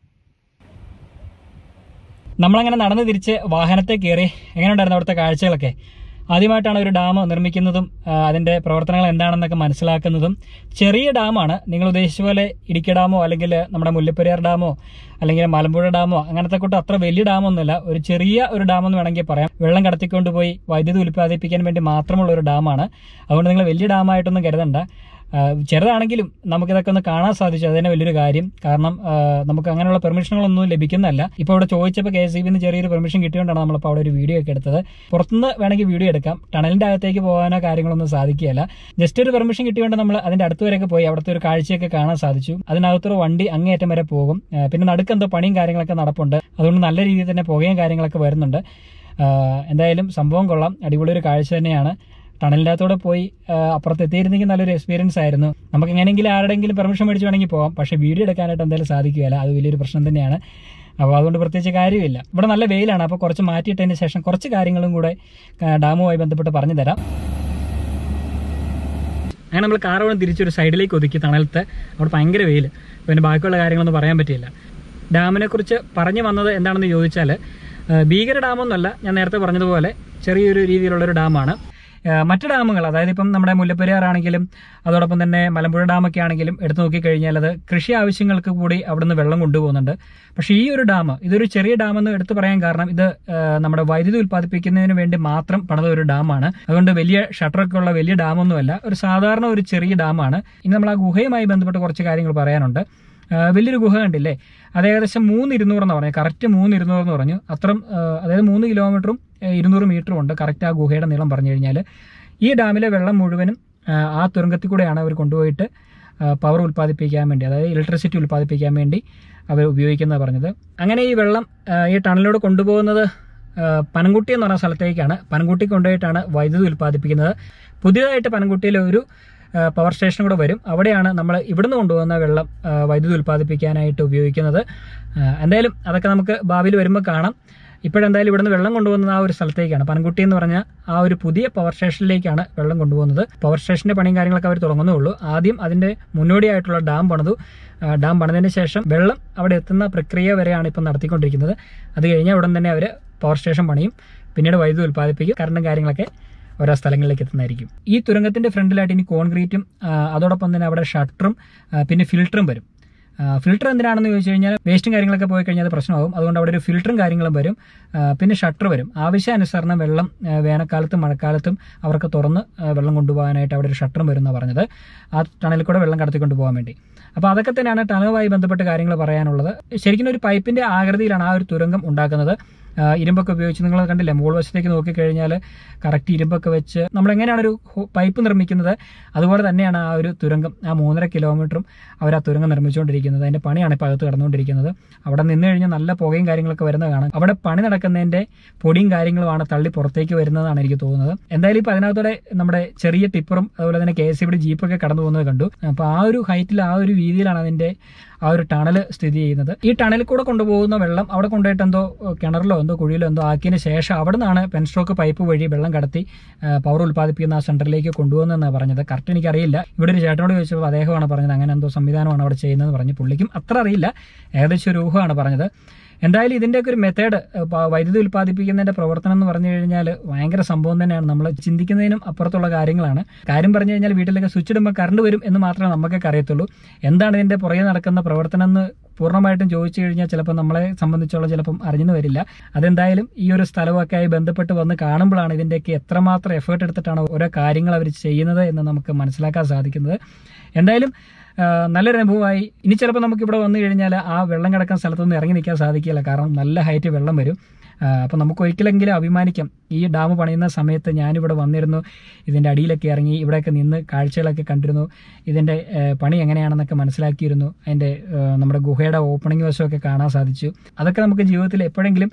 A: നമ്മളങ്ങനെ നടന്നു തിരിച്ച് വാഹനത്തെ കയറി എങ്ങനെയുണ്ടായിരുന്നു അവിടുത്തെ കാഴ്ചകളൊക്കെ ആദ്യമായിട്ടാണ് ഒരു ഡാം നിർമ്മിക്കുന്നതും ആ, അതിന്റെ പ്രവർത്തനങ്ങൾ എന്താണെന്നൊക്കെ മനസ്സിലാക്കുന്നതും ചെറിയ ഡാമാണ് നിങ്ങൾ ഉദ്ദേശിച്ച പോലെ ഇടുക്കി ഡാമോ അല്ലെങ്കിൽ നമ്മുടെ മുല്ലപ്പെരിയാർ ഡാമോ അല്ലെങ്കിൽ മലമ്പുഴ ഡാമോ അങ്ങനത്തെ കൂട്ട് അത്ര വലിയ ഡാമൊന്നുമല്ല ഒരു ചെറിയ ഒരു ഡാമെന്ന് വേണമെങ്കിൽ പറയാം വെള്ളം കടത്തിക്കൊണ്ട് പോയി വൈദ്യുതി ഉൽപ്പാദിപ്പിക്കാൻ വേണ്ടി മാത്രമുള്ള ഒരു ഡാമാണ് അതുകൊണ്ട് നിങ്ങൾ വലിയ ഡാമായിട്ടൊന്നും കരുതണ്ട ആ, ചെറുതാണെങ്കിലും നമുക്കിതൊക്കെ ഒന്ന് കാണാൻ സാധിച്ചു അത് തന്നെ വലിയൊരു കാര്യം കാരണം ആ, നമുക്ക് അങ്ങനെയുള്ള പെർമിഷനുകളൊന്നും ലഭിക്കുന്നതല്ല ഇപ്പോൾ ഇവിടെ ചോദിച്ചപ്പോൾ കെ എസ് ഇ ബിന്ന് ചെറിയൊരു പെർമിഷൻ കിട്ടിയോണ്ടാണ് നമ്മളിപ്പോൾ അവിടെ ഒരു വീഡിയോ ഒക്കെ എടുത്തത് പുറത്തുനിന്ന് വേണമെങ്കിൽ വീഡിയോ എടുക്കാം ടണലിന്റെ അകത്തേക്ക് പോകാനോ കാര്യങ്ങളൊന്നും സാധിക്കുകയല്ല ജസ്റ്റ് ഒരു പെർമിഷൻ കിട്ടിയോണ്ട് നമ്മൾ അതിന്റെ അടുത്ത് വരെയൊക്കെ പോയി അവിടുത്തെ ഒരു കാഴ്ചയൊക്കെ കാണാൻ സാധിച്ചു അതിനകത്തൊരു വണ്ടി അങ്ങേയറ്റം വരെ പോകും ആ, പിന്നെ നടുക്ക് എന്തോ പണിയും കാര്യങ്ങളൊക്കെ നടപ്പുണ്ട് അതുകൊണ്ട് നല്ല രീതിയിൽ തന്നെ പുകയും കാര്യങ്ങളൊക്കെ വരുന്നുണ്ട് ആ, എന്തായാലും സംഭവം കൊള്ളാം അടിപൊളി ഒരു കാഴ്ച തന്നെയാണ് ടണലിൻ്റെ അകത്തൂടെ പോയി ആ, അപ്പുറത്ത് എത്തിയിരുന്നെങ്കിൽ നല്ലൊരു എക്സ്പീരിയൻസ് ആയിരുന്നു നമുക്ക് എങ്ങനെയെങ്കിലും ആരുടെങ്കിലും പെർമിഷൻ മേടിച്ച് വേണമെങ്കിൽ പോകാം പക്ഷേ വീഡിയോ എടുക്കാനായിട്ട് എന്തായാലും സാധിക്കുകയില്ല അത് വലിയൊരു പ്രശ്നം തന്നെയാണ് അപ്പോൾ അതുകൊണ്ട് പ്രത്യേകിച്ച് കാര്യമില്ല ഇവിടെ നല്ല വെയിലാണ് അപ്പോൾ കുറച്ച് മാറ്റിയിട്ടതിന് ശേഷം കുറച്ച് കാര്യങ്ങളും കൂടെ ആ, ഡാമുമായി ബന്ധപ്പെട്ട് പറഞ്ഞു തരാം അങ്ങനെ നമ്മൾ കാറോളം തിരിച്ചൊരു സൈഡിലേക്ക് ഒതുക്കി തണലത്ത് അവിടെ ഭയങ്കര വെയിൽ പിന്നെ ബാക്കിയുള്ള കാര്യങ്ങളൊന്നും പറയാൻ പറ്റിയില്ല ഡാമിനെ കുറിച്ച് പറഞ്ഞു വന്നത് എന്താണെന്ന് ചോദിച്ചാൽ ആ, ഭീകര ഡാമൊന്നുമല്ല ഞാൻ നേരത്തെ പറഞ്ഞതുപോലെ ചെറിയൊരു രീതിയിലുള്ളൊരു ഡാമാണ് ആ, മറ്റ് ഡാമുകൾ അതായത് ഇപ്പം നമ്മുടെ മുല്ലപ്പെരിയാർ ആണെങ്കിലും അതോടൊപ്പം തന്നെ മലമ്പുഴ ഡാമൊക്കെ ആണെങ്കിലും എടുത്തു നോക്കിക്കഴിഞ്ഞാൽ അത് കൃഷി ആവശ്യങ്ങൾക്ക് കൂടി അവിടുന്ന് വെള്ളം കൊണ്ടുപോകുന്നുണ്ട് പക്ഷേ ഈ ഒരു ഡാം ഇതൊരു ചെറിയ ഡാം എന്ന് എടുത്തു പറയാൻ കാരണം ഇത് ആ, നമ്മുടെ വൈദ്യുതി ഉൽപ്പാദിപ്പിക്കുന്നതിന് വേണ്ടി മാത്രം പണിത ഒരു ഡാമാണ് അതുകൊണ്ട് വലിയ ഷട്ടറൊക്കെ ഉള്ള വലിയ ഡാമൊന്നുമല്ല ഒരു സാധാരണ ഒരു ചെറിയ ഡാമാണ് ഇനി നമ്മൾ ആ ഗുഹയുമായി ബന്ധപ്പെട്ട് കുറച്ച് കാര്യങ്ങൾ പറയാനുണ്ട് ആ, വലിയൊരു ഗുഹ കണ്ടില്ലേ അത് ഏകദേശം മൂന്ന് ഇരുന്നൂറ് എന്ന് പറഞ്ഞു കറക്റ്റ് മൂന്ന് ഇരുന്നൂറ് എന്ന് പറഞ്ഞു അത്രയും ആ, അതായത് മൂന്ന് കിലോമീറ്ററും ആ, ഇരുന്നൂറ് മീറ്ററും ഉണ്ട് കറക്റ്റ് ആ ഗുഹയുടെ നീളം പറഞ്ഞു കഴിഞ്ഞാൽ ഈ ഡാമിലെ വെള്ളം മുഴുവനും ആ, ആ തുരങ്കത്തിൽ കൂടെയാണ് അവർ കൊണ്ടുപോയിട്ട് പവർ ഉൽപ്പാദിപ്പിക്കാൻ വേണ്ടി അതായത് ഇലക്ട്രിസിറ്റി ഉൽപ്പാദിപ്പിക്കാൻ വേണ്ടി അവർ ഉപയോഗിക്കുന്നത് പറഞ്ഞത് അങ്ങനെ ഈ വെള്ളം ആ, ഈ ടണലിലൂടെ കൊണ്ടുപോകുന്നത് ആ, പനംകുട്ടി എന്ന് പറഞ്ഞ സ്ഥലത്തേക്കാണ് പനംകുട്ടി കൊണ്ടുപോയിട്ടാണ് വൈദ്യുതി ഉൽപ്പാദിപ്പിക്കുന്നത് പുതിയതായിട്ട് പനംകുട്ടിയിൽ ഒരു ആ, പവർ സ്റ്റേഷൻ കൂടെ വരും അവിടെയാണ് നമ്മൾ ഇവിടുന്ന് കൊണ്ടുപോകുന്ന വെള്ളം ആ, വൈദ്യുതി ഉൽപ്പാദിപ്പിക്കാനായിട്ട് ഉപയോഗിക്കുന്നത് ആ, എന്തായാലും അതൊക്കെ നമുക്ക് ഭാവിയിൽ വരുമ്പോൾ കാണാം ഇപ്പോഴെന്തായാലും ഇവിടുന്ന് വെള്ളം കൊണ്ടുപോകുന്നത് ആ ഒരു സ്ഥലത്തേക്കാണ് പനംകുട്ടി എന്ന് പറഞ്ഞ ആ ഒരു പുതിയ പവർ സ്റ്റേഷനിലേക്കാണ് വെള്ളം കൊണ്ടുപോകുന്നത് പവർ സ്റ്റേഷന്റെ പണിയും കാര്യങ്ങളൊക്കെ അവർ തുടങ്ങുന്നേ ഉള്ളൂ ആദ്യം അതിന്റെ മുന്നോടിയായിട്ടുള്ള ഡാം പണിതു ആ, ഡാം പണിതതിന് ശേഷം വെള്ളം അവിടെ എത്തുന്ന പ്രക്രിയ വരെയാണ് ഇപ്പം നടത്തിക്കൊണ്ടിരിക്കുന്നത് അത് കഴിഞ്ഞാൽ ഉടൻ തന്നെ അവർ പവർ സ്റ്റേഷൻ പണിയും പിന്നീട് വൈദ്യുതി ഉൽപ്പാദിപ്പിക്കും കറണ്ടും കാര്യങ്ങളൊക്കെ ഓരോ സ്ഥലങ്ങളിലേക്ക് എത്തുന്നതായിരിക്കും ഈ തുരങ്കത്തിന്റെ ഫ്രണ്ടിലായിട്ട് ഇനി കോൺക്രീറ്റും ആ, അതോടൊപ്പം തന്നെ അവിടെ ഷട്ടറും ആ, പിന്നെ ഫിൽറ്ററും വരും ഫിൽറ്റർ എന്തിനാണെന്ന് ചോദിച്ചു കഴിഞ്ഞാൽ വേസ്റ്റും കാര്യങ്ങളൊക്കെ പോയി കഴിഞ്ഞാൽ അത് പ്രശ്നമാകും അതുകൊണ്ട് അവിടെ ഒരു ഫിൽറ്ററും കാര്യങ്ങളും വരും ആ, പിന്നെ ഷട്ടർ വരും ആവശ്യാനുസരണം വെള്ളം ആ, വേനൽക്കാലത്തും മഴക്കാലത്തും അവർക്ക് തുറന്ന് ആ, വെള്ളം കൊണ്ടുപോകാനായിട്ട് അവിടെ ഒരു ഷട്ടറും വരും എന്നാണ് പറഞ്ഞത് ആ ടണലിൽ കൂടെ വെള്ളം കടത്തിക്കൊണ്ട് പോകാൻ വേണ്ടി അപ്പോൾ അതൊക്കെ തന്നെയാണ് ടണലുമായി ബന്ധപ്പെട്ട് കാര്യങ്ങൾ പറയാനുള്ളത് ശരിക്കും ഒരു പൈപ്പിന്റെ ആകൃതിയിലാണ് ആ ഒരു തുരങ്കം ഉണ്ടാക്കുന്നത് ആ, ഇരുമ്പൊക്കെ ഉപയോഗിച്ച് നിങ്ങൾ കണ്ടില്ലേ മുകൾ വശത്തേക്ക് നോക്കിക്കഴിഞ്ഞാൽ കറക്റ്റ് ഇരുമ്പൊക്കെ വെച്ച് നമ്മൾ എങ്ങനെയാണ് ഒരു ഹോ- പൈപ്പ് നിർമ്മിക്കുന്നത് അതുപോലെ തന്നെയാണ് ആ ഒരു തുരങ്കം ആ മൂന്നര കിലോമീറ്ററും അവർ ആ തുരങ്കം നിർമ്മിച്ചുകൊണ്ടിരിക്കുന്നത് അതിന്റെ പണിയാണ് ഇപ്പോൾ അകത്ത് കടന്നുകൊണ്ടിരിക്കുന്നത് അവിടെ നിന്ന് കഴിഞ്ഞാൽ നല്ല പുകയും കാര്യങ്ങളൊക്കെ വരുന്നത് കാണാം അവിടെ പണി നടക്കുന്നതിന്റെ പൊടിയും കാര്യങ്ങളുമാണ് തള്ളി പുറത്തേക്ക് വരുന്നതാണ് എനിക്ക് തോന്നുന്നത് എന്തായാലും ഇപ്പോൾ അതിനകത്തൂടെ നമ്മുടെ ചെറിയ ടിപ്പറും അതുപോലെ തന്നെ കെ എസ് ഇവിടെ ജീപ്പൊക്കെ കടന്നു പോകുന്നത് കണ്ടു അപ്പോൾ ആ ഒരു ഹൈറ്റിൽ ആ ഒരു വീതിയിലാണ് അതിന്റെ ആ ഒരു ടണല് സ്ഥിതി ചെയ്യുന്നത് ഈ ടണലിൽ കൂടെ കൊണ്ടുപോകുന്ന വെള്ളം അവിടെ കൊണ്ടുപോയിട്ട് എന്തോ ഏഹ്, കിണറിലോ എന്തോ കുഴിയിലോ എന്തോ ആക്കിയതിന് ശേഷം അവിടെ നിന്നാണ് പെൻസ്ട്രോക്ക് പൈപ്പ് വഴി വെള്ളം കടത്തി ഏഹ്, പവർ ഉൽപ്പാദിപ്പിക്കുന്ന ആ സെന്ററിലേക്ക് കൊണ്ടുപോകുന്നതെന്നാണ് പറഞ്ഞത് കറക്റ്റ് എനിക്കറിയില്ല ഇവിടെ ഒരു ചേട്ടനോട് ചോദിച്ചപ്പോൾ അദ്ദേഹമാണ് പറഞ്ഞത് അങ്ങനെ എന്തോ സംവിധാനമാണ് അവിടെ ചെയ്യുന്നതെന്ന് പറഞ്ഞു പുള്ളിക്കും അത്ര അറിയില്ല ഏകദേശം ഒരു ഊഹമാണ് പറഞ്ഞത് എന്തായാലും ഇതിൻ്റെയൊക്കെ ഒരു മെത്തേഡ് വൈദ്യുതി ഉൽപ്പാദിപ്പിക്കുന്നതിന്റെ പ്രവർത്തനം എന്ന് പറഞ്ഞു കഴിഞ്ഞാൽ ഭയങ്കര സംഭവം തന്നെയാണ് നമ്മൾ ചിന്തിക്കുന്നതിനും അപ്പുറത്തുള്ള കാര്യങ്ങളാണ് കാര്യം പറഞ്ഞു കഴിഞ്ഞാൽ വീട്ടിലൊക്കെ സ്വിച്ച് ഇടുമ്പോൾ കറണ്ട് വരും എന്ന് മാത്രമേ നമുക്കൊക്കെ അറിയത്തുള്ളൂ എന്താണ് ഇതിന്റെ പുറകെ നടക്കുന്ന പ്രവർത്തനം എന്ന് പൂർണ്ണമായിട്ടും ചോദിച്ചു കഴിഞ്ഞാൽ ചിലപ്പോൾ നമ്മളെ സംബന്ധിച്ചുള്ള ചിലപ്പം അറിഞ്ഞു വരില്ല അതെന്തായാലും ഈ ഒരു സ്ഥലമൊക്കെ ആയി ബന്ധപ്പെട്ട് വന്ന് കാണുമ്പോഴാണ് ഇതിന്റെയൊക്കെ എത്രമാത്രം എഫേർട്ട് എടുത്തിട്ടാണ് ഓരോ കാര്യങ്ങൾ അവർ ചെയ്യുന്നത് എന്ന് നമുക്ക് മനസ്സിലാക്കാൻ സാധിക്കുന്നത് എന്തായാലും ആ, നല്ലൊരു അനുഭവമായി ഇനി ചിലപ്പോൾ നമുക്ക് ഇവിടെ വന്നു കഴിഞ്ഞാൽ ആ വെള്ളം കിടക്കുന്ന സ്ഥലത്തൊന്നും ഇറങ്ങി നിൽക്കാൻ സാധിക്കില്ല കാരണം നല്ല ഹൈറ്റ് വെള്ളം വരും അപ്പോൾ നമുക്ക് ഒരിക്കലെങ്കിലും അഭിമാനിക്കാം ഈ ഡാം പണിയുന്ന സമയത്ത് ഞാനിവിടെ വന്നിരുന്നു ഇതിൻ്റെ അടിയിലൊക്കെ ഇറങ്ങി ഇവിടെയൊക്കെ നിന്ന് കാഴ്ചകളൊക്കെ കണ്ടിരുന്നു ഇതിൻ്റെ ഏഹ്, പണി എങ്ങനെയാണെന്നൊക്കെ മനസ്സിലാക്കിയിരുന്നു അതിൻ്റെ ഏഹ്, നമ്മുടെ ഗുഹയുടെ ഓപ്പണിംഗ് വശമൊക്കെ കാണാൻ സാധിച്ചു അതൊക്കെ നമുക്ക് ജീവിതത്തിൽ എപ്പോഴെങ്കിലും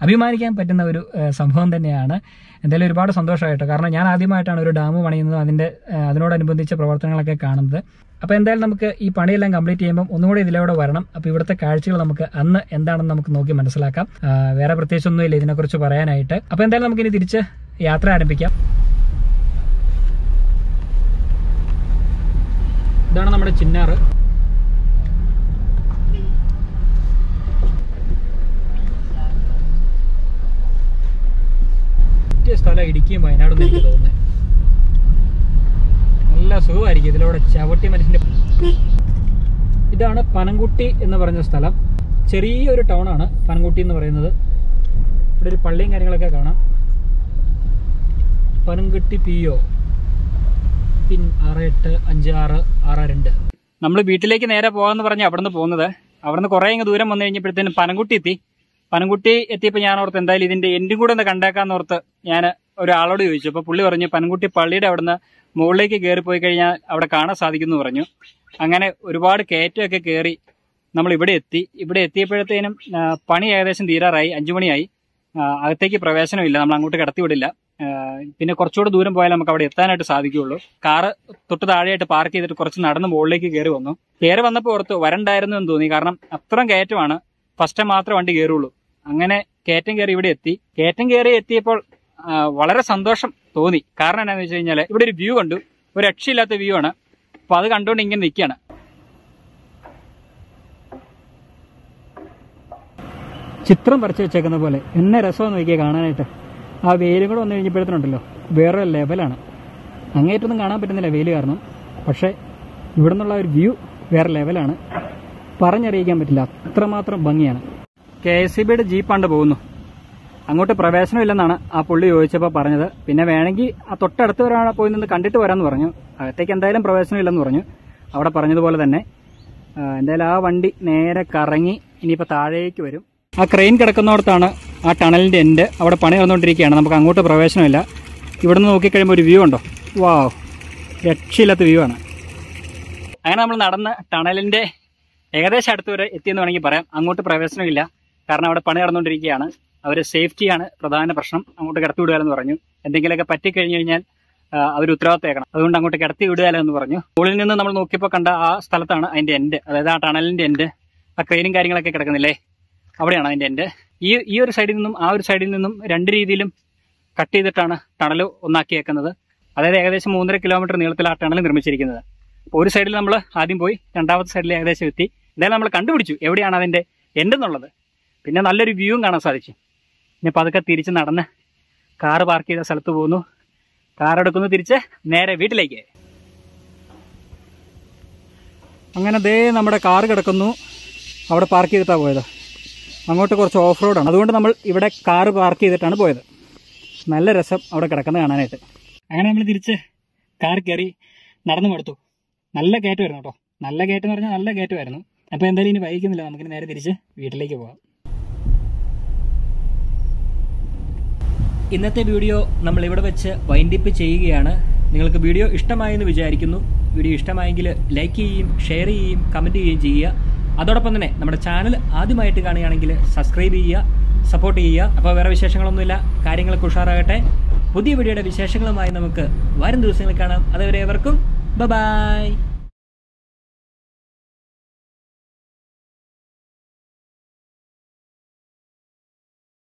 A: അഭിമാനിക്കാൻ പറ്റുന്ന ഒരു ഏഹ്, സംഭവം തന്നെയാണ് എന്തായാലും ഒരുപാട് സന്തോഷമായിട്ട് കാരണം ഞാൻ ആദ്യമായിട്ടാണ് ഒരു ഡാം പണിയുന്നത് അതിൻ്റെ ഏഹ്, അതിനോടനുബന്ധിച്ച പ്രവർത്തനങ്ങളൊക്കെ കാണുന്നത് അപ്പോൾ എന്തായാലും നമുക്ക് ഈ പണിയെല്ലാം കംപ്ലീറ്റ് ചെയ്യുമ്പോൾ ഒന്നുകൂടി ഇതിലൂടെ വരണം അപ്പോൾ ഇവിടുത്തെ കാഴ്ചകൾ നമുക്ക് അന്ന് എന്താണെന്ന് നമുക്ക് നോക്കി മനസ്സിലാക്കാം ആ, വേറെ പ്രത്യേകിച്ചൊന്നുമില്ല ഇതിനെക്കുറിച്ച് പറയാനായിട്ട് അപ്പോൾ എന്തായാലും നമുക്കിനി തിരിച്ച് യാത്ര ആരംഭിക്കാം ഇതാണ് നമ്മുടെ ചിന്നാറ് പറ്റിയ സ്ഥലം ഇടുക്കിയും വയനാടും എനിക്ക് തോന്നുന്നത് നല്ല സുഖമായിരിക്കും ഇതിലൂടെ ചവിട്ടി മനുഷ്യന്റെ ഇതാണ് പനംകുട്ടി എന്ന് പറഞ്ഞ സ്ഥലം ചെറിയൊരു ടൗൺ ആണ് പനംകുട്ടി എന്ന് പറയുന്നത് ഇവിടെ ഒരു പള്ളിയും കാര്യങ്ങളൊക്കെ കാണാം പനംകുട്ടി പി ഒ പിൻ ആറ് എട്ട് അഞ്ച് ആറ് ആറ് രണ്ട് നമ്മൾ വീട്ടിലേക്ക് നേരെ പോകാമെന്ന് പറഞ്ഞ് അവിടുന്ന് പോകുന്നത് അവിടുന്ന് കുറേ ഇങ്ങ് ദൂരം വന്നു കഴിഞ്ഞപ്പോഴത്തേനും പനംകുട്ടി എത്തി പനംകുട്ടി എത്തിയപ്പോൾ ഞാൻ ഓർത്ത് എന്തായാലും ഇതിന്റെ എൻഡും കൂടെ ഒന്ന് കണ്ടേക്കാന്ന് ഓർത്ത് ഞാൻ ഒരാളോട് ചോദിച്ചു അപ്പോൾ പുള്ളി പറഞ്ഞു പനംകുട്ടി പള്ളിയുടെ അവിടുന്ന് മുകളിലേക്ക് കയറി പോയി കഴിഞ്ഞാൽ അവിടെ കാണാൻ സാധിക്കുമെന്ന് പറഞ്ഞു അങ്ങനെ ഒരുപാട് കയറ്റമൊക്കെ കയറി നമ്മൾ ഇവിടെ എത്തി ഇവിടെ എത്തിയപ്പോഴത്തേനും ആ, പണി ഏകദേശം തീരാറായി അഞ്ചു മണിയായി ആ, അകത്തേക്ക് പ്രവേശനമില്ല നമ്മൾ അങ്ങോട്ട് കടത്തി വിടില്ല ആ, പിന്നെ കുറച്ചുകൂടെ ദൂരം പോയാൽ നമുക്ക് അവിടെ എത്താനായിട്ട് സാധിക്കുകയുള്ളൂ കാറ് തൊട്ട് താഴെയായിട്ട് പാർക്ക് ചെയ്തിട്ട് കുറച്ച് നടന്ന് മുകളിലേക്ക് കയറി വന്നു കയറി വന്നപ്പോൾ ഓർത്ത് വരണ്ടായിരുന്നു എന്ന് തോന്നി കാരണം അത്രയും കയറ്റമാണ് ഫസ്റ്റ് മാത്രമേ വണ്ടി കയറുള്ളൂ അങ്ങനെ കയറ്റം കയറി ഇവിടെ എത്തി കയറ്റം കയറി എത്തിയപ്പോൾ ആ, വളരെ സന്തോഷം തോന്നി കാരണം എന്താണെന്ന് വെച്ച് കഴിഞ്ഞാൽ ഇവിടെ ഒരു വ്യൂ കണ്ടു ഒരു രക്ഷയില്ലാത്ത വ്യൂ ആണ് അപ്പൊ അത് കണ്ടുകൊണ്ട് ഇങ്ങനെ നിൽക്കുകയാണ് ചിത്രം വരച്ച് വെച്ചേക്കുന്ന പോലെ എന്നെ രസമെന്ന് നോക്കിയാൽ കാണാനായിട്ട് ആ വെയിലും കൂടെ വന്നു കഴിഞ്ഞപ്പോഴത്തേനുണ്ടല്ലോ വേറെ ലെവലാണ് അങ്ങേറ്റൊന്നും കാണാൻ പറ്റുന്നില്ല വെയിൽ കാരണം പക്ഷേ ഇവിടെ നിന്നുള്ള ഒരു വ്യൂ വേറെ ലെവലാണ് പറഞ്ഞറിയിക്കാൻ പറ്റില്ല അത്രമാത്രം ഭംഗിയാണ് കെ എസ് സി ബിയുടെ ജീപ്പാണ്ട് പോകുന്നു അങ്ങോട്ട് പ്രവേശനമില്ലെന്നാണ് ആ പുള്ളി ചോദിച്ചപ്പോൾ പറഞ്ഞത് പിന്നെ വേണമെങ്കിൽ ആ തൊട്ടടുത്ത് ഒരാൾ പോയി നിന്ന് കണ്ടിട്ട് വരാമെന്ന് പറഞ്ഞു അകത്തേക്ക് എന്തായാലും പ്രവേശനമില്ലെന്ന് പറഞ്ഞു അവിടെ പറഞ്ഞതുപോലെ തന്നെ ആ, എന്തായാലും ആ വണ്ടി നേരെ കറങ്ങി ഇനിയിപ്പോൾ താഴേക്ക് വരും ആ ക്രെയിൻ കിടക്കുന്നിടത്താണ് ആ ടണലിൻ്റെ എൻഡ് അവിടെ പണി നടന്നുകൊണ്ടിരിക്കുകയാണ് നമുക്ക് അങ്ങോട്ട് പ്രവേശനമില്ല ഇവിടുന്ന് നോക്കിക്കഴിയുമ്പോൾ ഒരു വ്യൂ ഉണ്ടോ വാ രക്ഷയില്ലാത്ത വ്യൂ ആണ് അങ്ങനെ നമ്മൾ നടന്ന് ടണലിൻ്റെ ഏകദേശം അടുത്ത് വരെ എത്തിയെന്ന് വേണമെങ്കിൽ പറയാം അങ്ങോട്ട് പ്രവേശനമില്ല കാരണം അവിടെ പണി നടന്നുകൊണ്ടിരിക്കുകയാണ് അവർ സേഫ്റ്റിയാണ് പ്രധാന പ്രശ്നം അങ്ങോട്ട് കിടത്തി വിടുകയെന്ന് പറഞ്ഞു എന്തെങ്കിലുമൊക്കെ പറ്റിക്കഴിഞ്ഞു കഴിഞ്ഞാൽ അവർ ഉത്തരവാദിത്തം അതുകൊണ്ട് അങ്ങോട്ട് കിടത്തി വിടുകയല്ലോ എന്ന് പറഞ്ഞു മുകളിൽ നിന്ന് നമ്മൾ നോക്കിയപ്പോൾ കണ്ട ആ സ്ഥലത്താണ് അതിന്റെ എൻഡ് അതായത് ആ ടണലിന്റെ എൻഡ് ആ ക്രെയിനും കാര്യങ്ങളൊക്കെ കിടക്കുന്നില്ലേ അവിടെയാണ് അതിന്റെ എൻഡ് ഈ ഈ ഒരു സൈഡിൽ നിന്നും ആ ഒരു സൈഡിൽ നിന്നും രണ്ട് രീതിയിലും കട്ട് ചെയ്തിട്ടാണ് ടണൽ ഒന്നാക്കിയേക്കുന്നത് അതായത് ഏകദേശം മൂന്നര കിലോമീറ്റർ നീളത്തിൽ ആ ടണൽ നിർമ്മിച്ചിരിക്കുന്നത് അപ്പോൾ ഒരു സൈഡിൽ നമ്മൾ ആദ്യം പോയി രണ്ടാമത്തെ സൈഡിൽ ഏകദേശം എത്തി എന്തായാലും നമ്മൾ കണ്ടുപിടിച്ചു എവിടെയാണ് അതിന്റെ എൻഡ് എന്നുള്ളത് പിന്നെ നല്ലൊരു വ്യൂവും കാണാൻ സാധിച്ചു പിന്നെ പതുക്കെ തിരിച്ച് നടന്ന് കാറ് പാർക്ക് ചെയ്ത സ്ഥലത്ത് പോകുന്നു കാർ എടുക്കുന്നു തിരിച്ച് നേരെ വീട്ടിലേക്ക് അങ്ങനെ ദേ നമ്മുടെ കാർ കിടക്കുന്നു അവിടെ പാർക്ക് ചെയ്തിട്ടാണ് പോയത് അങ്ങോട്ട് കുറച്ച് ഓഫ് റോഡാണ് അതുകൊണ്ട് നമ്മൾ ഇവിടെ കാർ പാർക്ക് ചെയ്തിട്ടാണ് പോയത് നല്ല രസം അവിടെ കിടക്കുന്നത് കാണാനായിട്ട് അങ്ങനെ നമ്മൾ തിരിച്ച് കാർ കയറി നടന്നു മടുത്തു നല്ല കയറ്റമായിരുന്നു കേട്ടോ നല്ല കയറ്റം എന്ന് പറഞ്ഞാൽ നല്ല കയറ്റമായിരുന്നു അപ്പോൾ എന്തായാലും ഇനി വൈകുന്നില്ല നമുക്കിനി നേരെ തിരിച്ച് വീട്ടിലേക്ക് പോകാം ഇന്നത്തെ വീഡിയോ നമ്മൾ ഇവിടെ വെച്ച് വൈൻഡിപ്പ് ചെയ്യുകയാണ് നിങ്ങൾക്ക് വീഡിയോ ഇഷ്ടമായെന്ന് വിചാരിക്കുന്നു വീഡിയോ ഇഷ്ടമായെങ്കിൽ ലൈക്ക് ചെയ്യുകയും ഷെയർ ചെയ്യുകയും കമൻറ്റ് ചെയ്യുകയും ചെയ്യുക അതോടൊപ്പം തന്നെ നമ്മുടെ ചാനൽ ആദ്യമായിട്ട് കാണുകയാണെങ്കിൽ സബ്സ്ക്രൈബ് ചെയ്യുക സപ്പോർട്ട് ചെയ്യുക അപ്പോൾ വേറെ വിശേഷങ്ങളൊന്നുമില്ല കാര്യങ്ങളൊക്കെ ഉഷാറാകട്ടെ പുതിയ വീഡിയോയുടെ വിശേഷങ്ങളുമായി നമുക്ക് വരും ദിവസങ്ങളിൽ കാണാം അതുവരെ എവർക്കും ബൈ